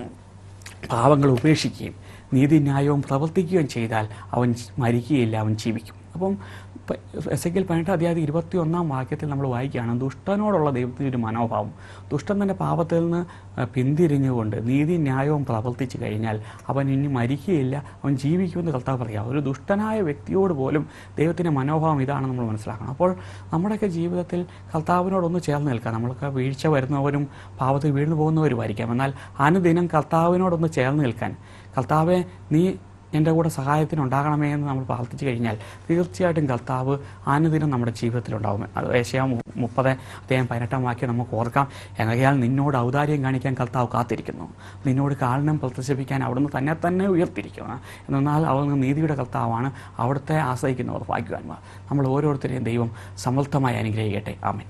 പാവങ്ങൾ ഉപേക്ഷിക്കുകയും നീതിന്യായവും പ്രവർത്തിക്കുകയും ചെയ്താൽ അവൻ മരിക്കുകയില്ല അവൻ ജീവിക്കും അപ്പം എസ് എ കെൽ പതിനെട്ടാം അധ്യായത്തിൽ ഇരുപത്തി ഒന്നാം വാക്യത്തിൽ നമ്മൾ വായിക്കുകയാണ് ദുഷ്ടനോടുള്ള ദൈവത്തിൻ്റെ ഒരു മനോഭാവം ദുഷ്ടൻ തൻ്റെ പാപത്തിൽ നിന്ന് ആ, പിന്തിരിഞ്ഞുകൊണ്ട് നീതി ന്യായവും പ്രവർത്തിച്ചു കഴിഞ്ഞാൽ അവൻ ഇനി മരിക്കുകയില്ല അവൻ ജീവിക്കുമെന്ന് കർത്താവ് പറയാം ഒരു ദുഷ്ടനായ വ്യക്തിയോട് പോലും ദൈവത്തിൻ്റെ മനോഭാവം ഇതാണ് നമ്മൾ മനസ്സിലാക്കണം അപ്പോൾ നമ്മുടെയൊക്കെ ജീവിതത്തിൽ കർത്താവിനോടൊന്ന് ചേർന്ന് നിൽക്കാം നമ്മൾക്ക് വീഴ്ച വരുന്നവരും പാപത്തിൽ വീഴ്ന്നു പോകുന്നവരുമായിരിക്കാം എന്നാൽ അനുദിനം കർത്താവിനോടൊന്ന് ചേർന്ന് നിൽക്കാൻ കർത്താവെ നീ എൻ്റെ കൂടെ സഹായത്തിനുണ്ടാകണമേ എന്ന് നമ്മൾ പ്രാർത്ഥിച്ചു കഴിഞ്ഞാൽ തീർച്ചയായിട്ടും കർത്താവ് അനുദിനം നമ്മുടെ ജീവിതത്തിലുണ്ടാവും അത് ഏഷ്യ മുപ്പത് അദ്ദേഹം പതിനെട്ടാം വാക്യം നമുക്ക് ഓർക്കാം എങ്ങനെയാൽ നിന്നോട് ഔദാര്യം കാണിക്കാൻ കർത്താവ് കാത്തിരിക്കുന്നു നിന്നോട് കാലനം പ്രദർശിപ്പിക്കാൻ അവിടുന്ന് തന്നെ തന്നെ ഉയർത്തിരിക്കുന്നു എന്നാൽ അവിടുന്ന് നീതിയുടെ കർത്താവാണ് അവിടുത്തെ ആശ്രയിക്കുന്നവർ ഭാഗ്യവാന്മാർ നമ്മൾ ഓരോരുത്തരെയും ദൈവം സമർത്ഥമായി അനുഗ്രഹിക്കട്ടെ ആമേൻ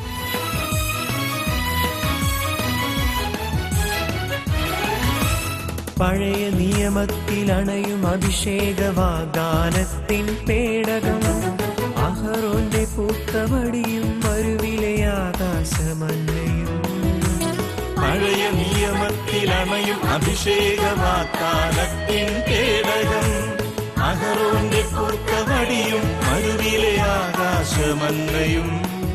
പഴയ നിയമത്തിൽ അണയും അഭിഷേക വാഗ്ദാനത്തിൻ പേടകം അഹറോന്റെ പൂത്തവടിയും വരുവിലെ ആകാശമന്നയും പഴയ നിയമത്തിലണയും അഭിഷേക വാക്കാലത്തിൻ പേടകം അഹറോന്റെ പൂർക്കവടിയും മരുവിലെ ആകാശമന്നയും